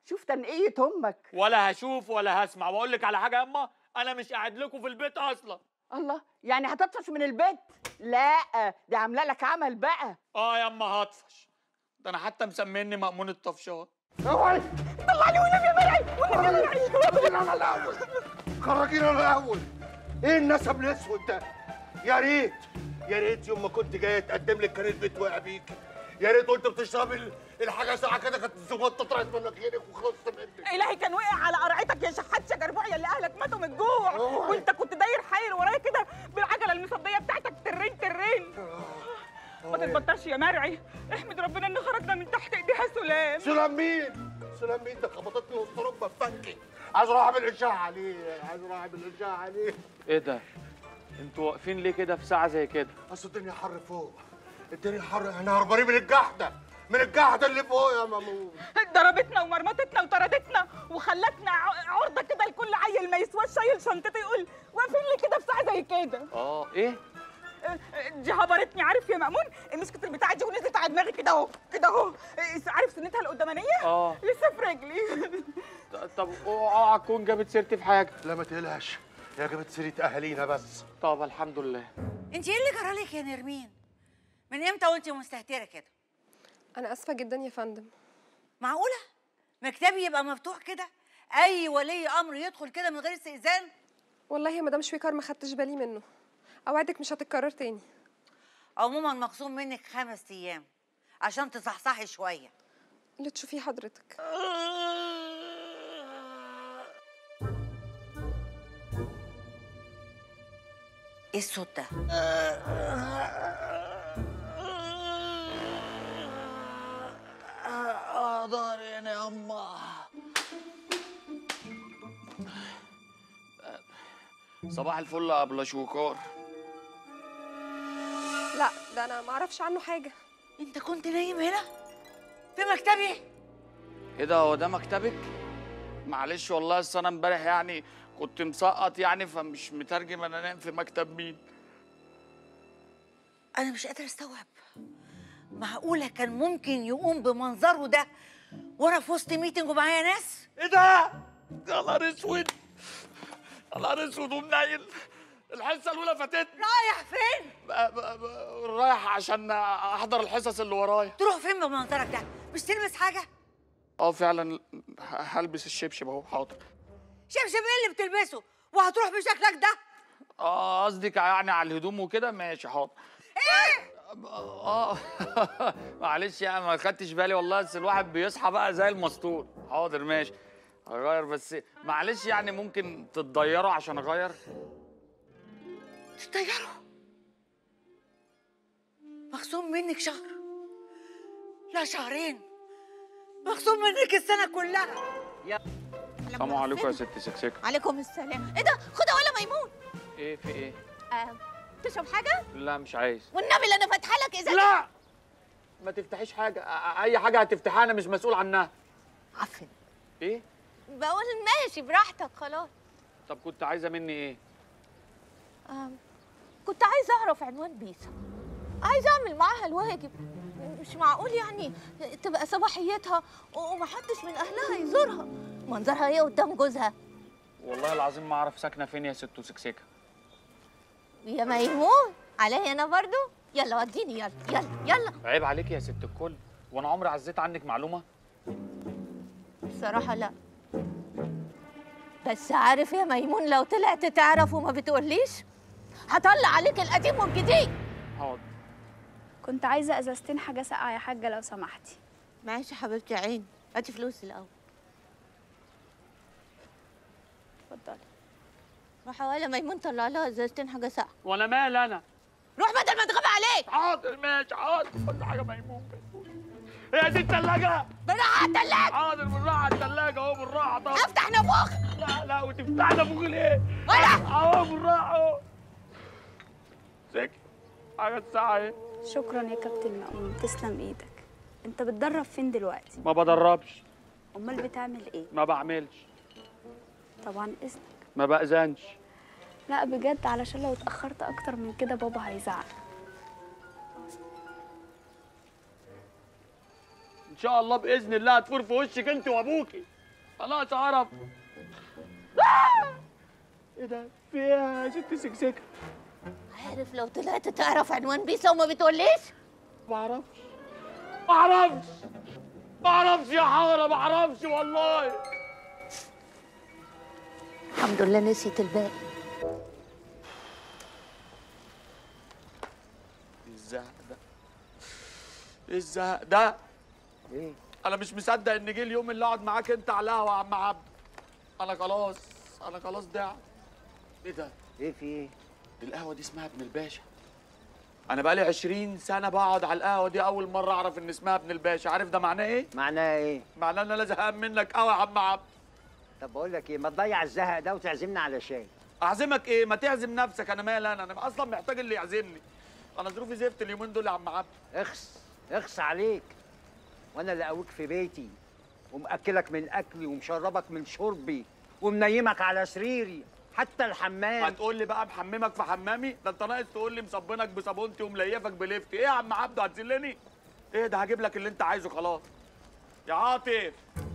شوف تنقيه امك ولا هشوف ولا هسمع واقول لك على حاجه يا اما انا مش قاعد لكم في البيت اصلا الله يعني هتطفش من البيت لا دي عامله لك عمل بقى اه يا اما هطفش ده انا حتى مسميني مأمون الطفشات اوعي طلعني والنبي يا مرعي والنبي يا مرعي خرجينا انا الاول خرجينا انا الاول ايه النسب الاسود ده يا ريت يا ريت يوم ما كنت جاي تقدم لك كان البيت واقع بيك يا ريت وانت بتشربي ال- الحاجه ساعه كده كانت الزغطه طلعت من عينك وخلصت منك الهي كان وقع على قرعتك يا شحات شجربوع يا اللي اهلك ماتوا من الجوع وانت كنت داير حاير ورايا كده بالعجله المصديه بتاعتك ترين ترين ما تتبطلش يا مرعي احمد ربنا ان خرجنا من تحت ايديها سلام سلام مين؟ سلام مين ده خبطتني وسط ركبه بفكي عايز اروح اعمل اشاعه عليه عايز اروح اعمل اشاعه عليه ايه ده انتوا واقفين ليه كده في ساعه زي كده اصل الدنيا حر فوق الدنيا حر احنا هربانين من الجحده من الجحده اللي فوق يا مامون ضربتنا ومرمطتنا وطردتنا وخلتنا ع- عرضه كده لكل عيل ما يسواش شايل شنطته يقول واقفين لي كده في ساعه زي كده اه ايه دي هبرتني عارف يا مأمون مسكت البتاعه دي ونزلت على دماغي كده اهو كده اهو عارف سنتها القدامانيه اه لسه في رجلي طب اوعى تكون جابت سيرتي في حاجه لا ما تقلقش يا جابت سيره اهالينا بس طب الحمد لله انت ايه اللي جرالك يا نرمين من امتى وانت مستهتره كده انا اسفه جدا يا فندم معقوله مكتبي يبقى مفتوح كده اي ولي امر يدخل كده من غير استئذان والله يا مدام شويكار ما خدتش بالي منه اوعدك مش هتتكرر تاني عموما مخصوم منك خمس ايام عشان تصحصحي شويه اللي تشوفيه حضرتك ايه الصوت ده اه ضهري هنا يا اما صباح الفل يا ابله شوكار لا ده انا ما اعرفش عنه حاجه انت كنت نايم هنا في مكتبي ايه ده هو ده مكتبك معلش والله اصل انا امبارح يعني كنت مسقط يعني فمش مترجم انا نايم في مكتب مين انا مش قادره استوعب معقوله كان ممكن يقوم بمنظره ده وانا في وسط ميتنج ومعايا ناس ايه ده يا نهار اسود يا نهار اسود ومنيل الحصه الاولى فاتتني رايح فين ب- ب- ب- رايح عشان احضر الحصص اللي ورايا تروح فين بمنظرك ده مش تلبس حاجه اه فعلا ه- هلبس الشبشب اهو حاضر شبشب ايه اللي بتلبسه وهتروح بشكلك ده اه قصدك يعني على الهدوم وكده ماشي حاضر ايه اه معلش يعني ما خدتش بالي والله بس الواحد بيصحى بقى زي المسطول حاضر ماشي هغير بس معلش يعني ممكن تتضيروا عشان اغير تطيروا مخصوم منك شهر لا شهرين مخصوم منك السنه كلها السلام عليكم يا ست سكسكه عليكم السلام ايه ده خدها ولا ميمون ايه في ايه آه. تشرب حاجه لا مش عايز والنبي اللي انا فاتحه لك ازازه لا ما تفتحيش حاجه أ- اي حاجه هتفتحها انا مش مسؤول عنها عفن ايه بقول ماشي براحتك خلاص طب كنت عايزه مني ايه آه. كنت عايزه اعرف عنوان بيسا عايزه اعمل معاها الواجب مش معقول يعني تبقى صباحيتها ومحدش من اهلها يزورها منظرها ايه قدام جوزها والله العظيم ما اعرف ساكنه فين يا ست سكسكه يا ميمون عليا انا برضو يلا وديني يلا يلا يلا عيب عليك يا ست الكل وانا عمري عزيت عنك معلومه بصراحه لا بس عارف يا ميمون لو طلعت تعرف وما بتقوليش هطلع عليك القديم والجديد حاضر كنت عايزة ازازتين حاجة ساقعة يا حاجة لو سمحتي ماشي حبيبتي عين هاتي فلوس الاول اتفضلي روح ولا ميمون طلع لها ازازتين حاجه ساقعه وانا مال انا روح بدل ما تغاب عليك حاضر ماشي حاضر كل حاجه ميمون هي دي الثلاجه بالراحه على التلاجة حاضر بالراحه على الثلاجه اهو بالراحه طبعا افتح نافوخ لا لا وتفتح نافوخ ليه؟ ولا اهو بالراحه اهو سكت حاجه الساعه ايه؟ شكرا يا كابتن مأمون تسلم ايدك انت بتدرب فين دلوقتي ما بدربش امال بتعمل ايه ما بعملش طبعا اذنك ما بأذنش لا بجد علشان لو اتأخرت اكتر من كده بابا هيزعل ان شاء الله باذن الله هتفور في وشك انت وابوكي خلاص عرف ايه ده في ايه يا ست سكسكه عارف لو طلعت تعرف عنوان بيسا وما بتقوليش معرفش معرفش معرفش يا حاره معرفش والله الحمد لله نسيت الباقي ايه الزهق ده ايه الزهق ده ايه انا مش مصدق ان جه اليوم اللي اقعد معاك انت على القهوه يا عم عبد انا خلاص انا خلاص ضعت ايه ده ايه في ايه القهوه دي اسمها ابن الباشا انا بقالي 20 سنه بقعد على القهوه دي اول مره اعرف ان اسمها ابن الباشا عارف ده معناه ايه معناها ايه معناه ان انا زهقان منك قوي يا عم عبد طب بقول لك ايه ما تضيع الزهق ده وتعزمنا على شاي اعزمك ايه ما تعزم نفسك انا مال انا انا اصلا محتاج اللي يعزمني انا ظروفي زفت اليومين دول يا عم عبد اخس اخس عليك وانا اللي قويك في بيتي ومأكلك من اكلي ومشربك من شربي ومنيمك على سريري حتى الحمام هتقول لي بقى محممك في حمامي ده انت ناقص تقول لي مصبنك بصابونتي ومليفك بليفتي ايه يا عم عبده هتذلني ايه ده هجيب لك اللي انت عايزه خلاص يا عاطف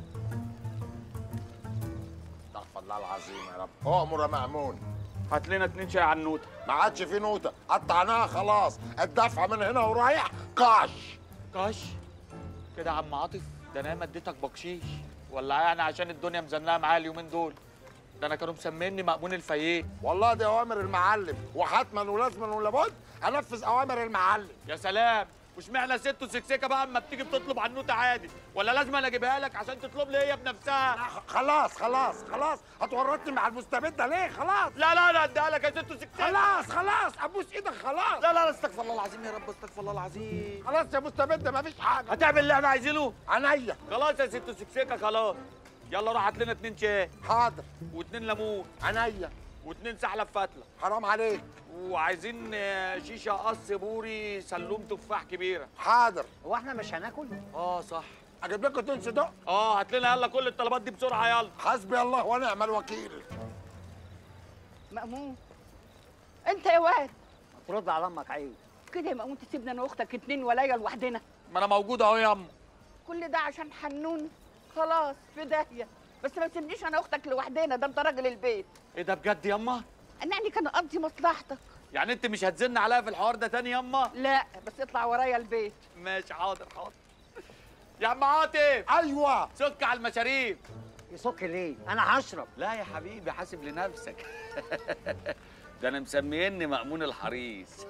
استغفر الله العظيم يا رب اؤمر يا مأمون هات لنا اتنين شاي على النوته ما عادش في نوته قطعناها خلاص الدفع من هنا ورايح قاش كاش كده يا عم عاطف ده انا ما اديتك بقشيش ولا يعني عشان الدنيا مزنقه معايا اليومين دول ده انا كانوا مسميني مأمون الفييه والله دي اوامر المعلم وحتما ولازما ولابد انفذ اوامر المعلم يا سلام واشمعنى ست وسكسكه بقى اما بتيجي بتطلب عنوته عادي ولا لازم انا اجيبها لك عشان تطلب لي هي بنفسها خلاص خلاص خلاص هتورطني مع المستبده ليه خلاص لا لا انا اديها لك يا ست وسكسكه خلاص خلاص ابوس ايدك خلاص لا لا لا استغفر الله العظيم يا رب استغفر الله العظيم خلاص يا مستبده مفيش حاجه هتعمل اللي احنا عايزينه عينيا خلاص يا ست سكسكه خلاص يلا روح هات لنا اتنين شاي حاضر واتنين ليمون عينيا واتنين سحلب فتله حرام عليك وعايزين آه، شيشه قص بوري سلوم تفاح كبيره حاضر هو احنا مش هناكل اه صح اجيب لكم اتنين صدق اه هات لنا يلا كل الطلبات دي بسرعه يلا حسبي الله ونعم الوكيل مأمون انت يا واد ترد على امك عيب كده يا مأمون تسيبنا انا واختك اتنين ولايا لوحدنا ما انا موجود اهو يا ام كل ده عشان حنون خلاص في داهيه بس ما تسيبنيش انا واختك لوحدنا ده انت راجل البيت ايه ده بجد ياما انا يعني كان قصدي مصلحتك يعني انت مش هتزن عليا في الحوار ده تاني ياما لا بس اطلع ورايا البيت ماشي حاضر حاضر يا عم عاطف ايوه سك على المشاريب يسك ليه انا هشرب لا يا حبيبي حاسب لنفسك ده انا مسميني مأمون الحريص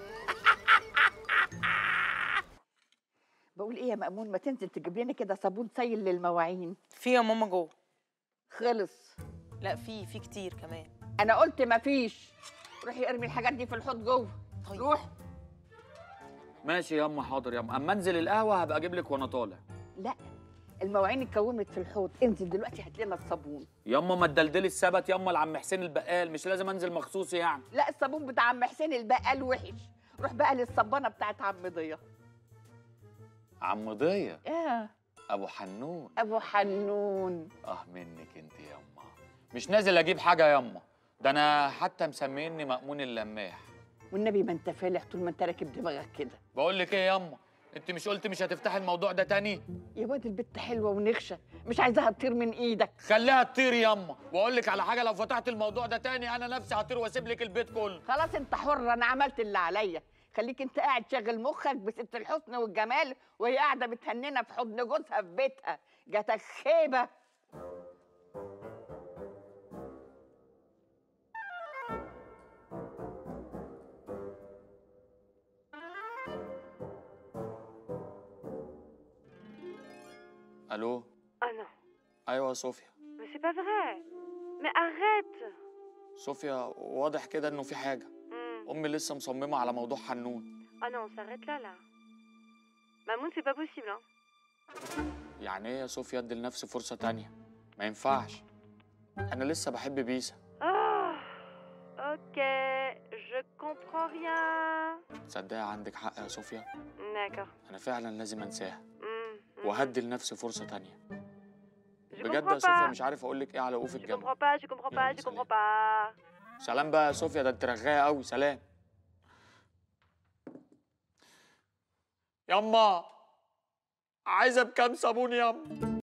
بقول ايه يا مأمون ما تنزل تجيب لنا كده صابون سيل للمواعين في يا ماما جوه خلص لا في في كتير كمان انا قلت ما فيش روحي ارمي الحاجات دي في الحوض جوه روح ماشي ياما حاضر ياما اما انزل القهوه هبقى اجيب لك وانا طالع لا المواعين اتكومت في الحوض انزل دلوقتي هات لنا الصابون ياما ما تدلدلي السبت ياما لعم حسين البقال مش لازم انزل مخصوص يعني لا الصابون بتاع عم حسين البقال وحش روح بقى للصبانه بتاعت عم ضيا عم ضيا اه ابو حنون ابو حنون اه منك انت ياما مش نازل اجيب حاجه ياما ده انا حتى مسميني مأمون اللماح والنبي ما انت فالح طول ما انت راكب دماغك كده بقول لك ايه ياما انت مش قلت مش هتفتحي الموضوع ده تاني يا واد البت حلوه ونخشه مش عايزاها تطير من ايدك خليها تطير ياما واقول لك على حاجه لو فتحت الموضوع ده تاني انا نفسي هطير واسيب لك البيت كله خلاص انت حر انا عملت اللي عليا خليك انت قاعد شاغل مخك بست الحسن والجمال وهي قاعده متهننه في حضن جوزها في بيتها جاتك خيبه الو Ah non, ايوه يا صوفيا mais c'est pas vrai. Mais arrête. صوفيا واضح كده انه في حاجه امي لسه مصممه على موضوع حنون Ah non, on s'arrête là, là. Mamoun, c'est pas possible, hein. يعني ايه يا صوفيا ادي لنفسي فرصه تانية ما ينفعش انا لسه بحب بيسا Ah, ok, je comprends rien. تصدقي عندك حق يا صوفيا D'accord. انا فعلا لازم انساها Hmm, وهدي لنفسي فرصه تانية Je بجد comprends يا صوفيا pas. مش عارف اقول لك ايه على وقوف Je الجامعه comprends pas, je comprends pas, je comprends pas. سلام بقى يا صوفيا ده انت رغايه قوي سلام ياما عايزه بكام صابون ياما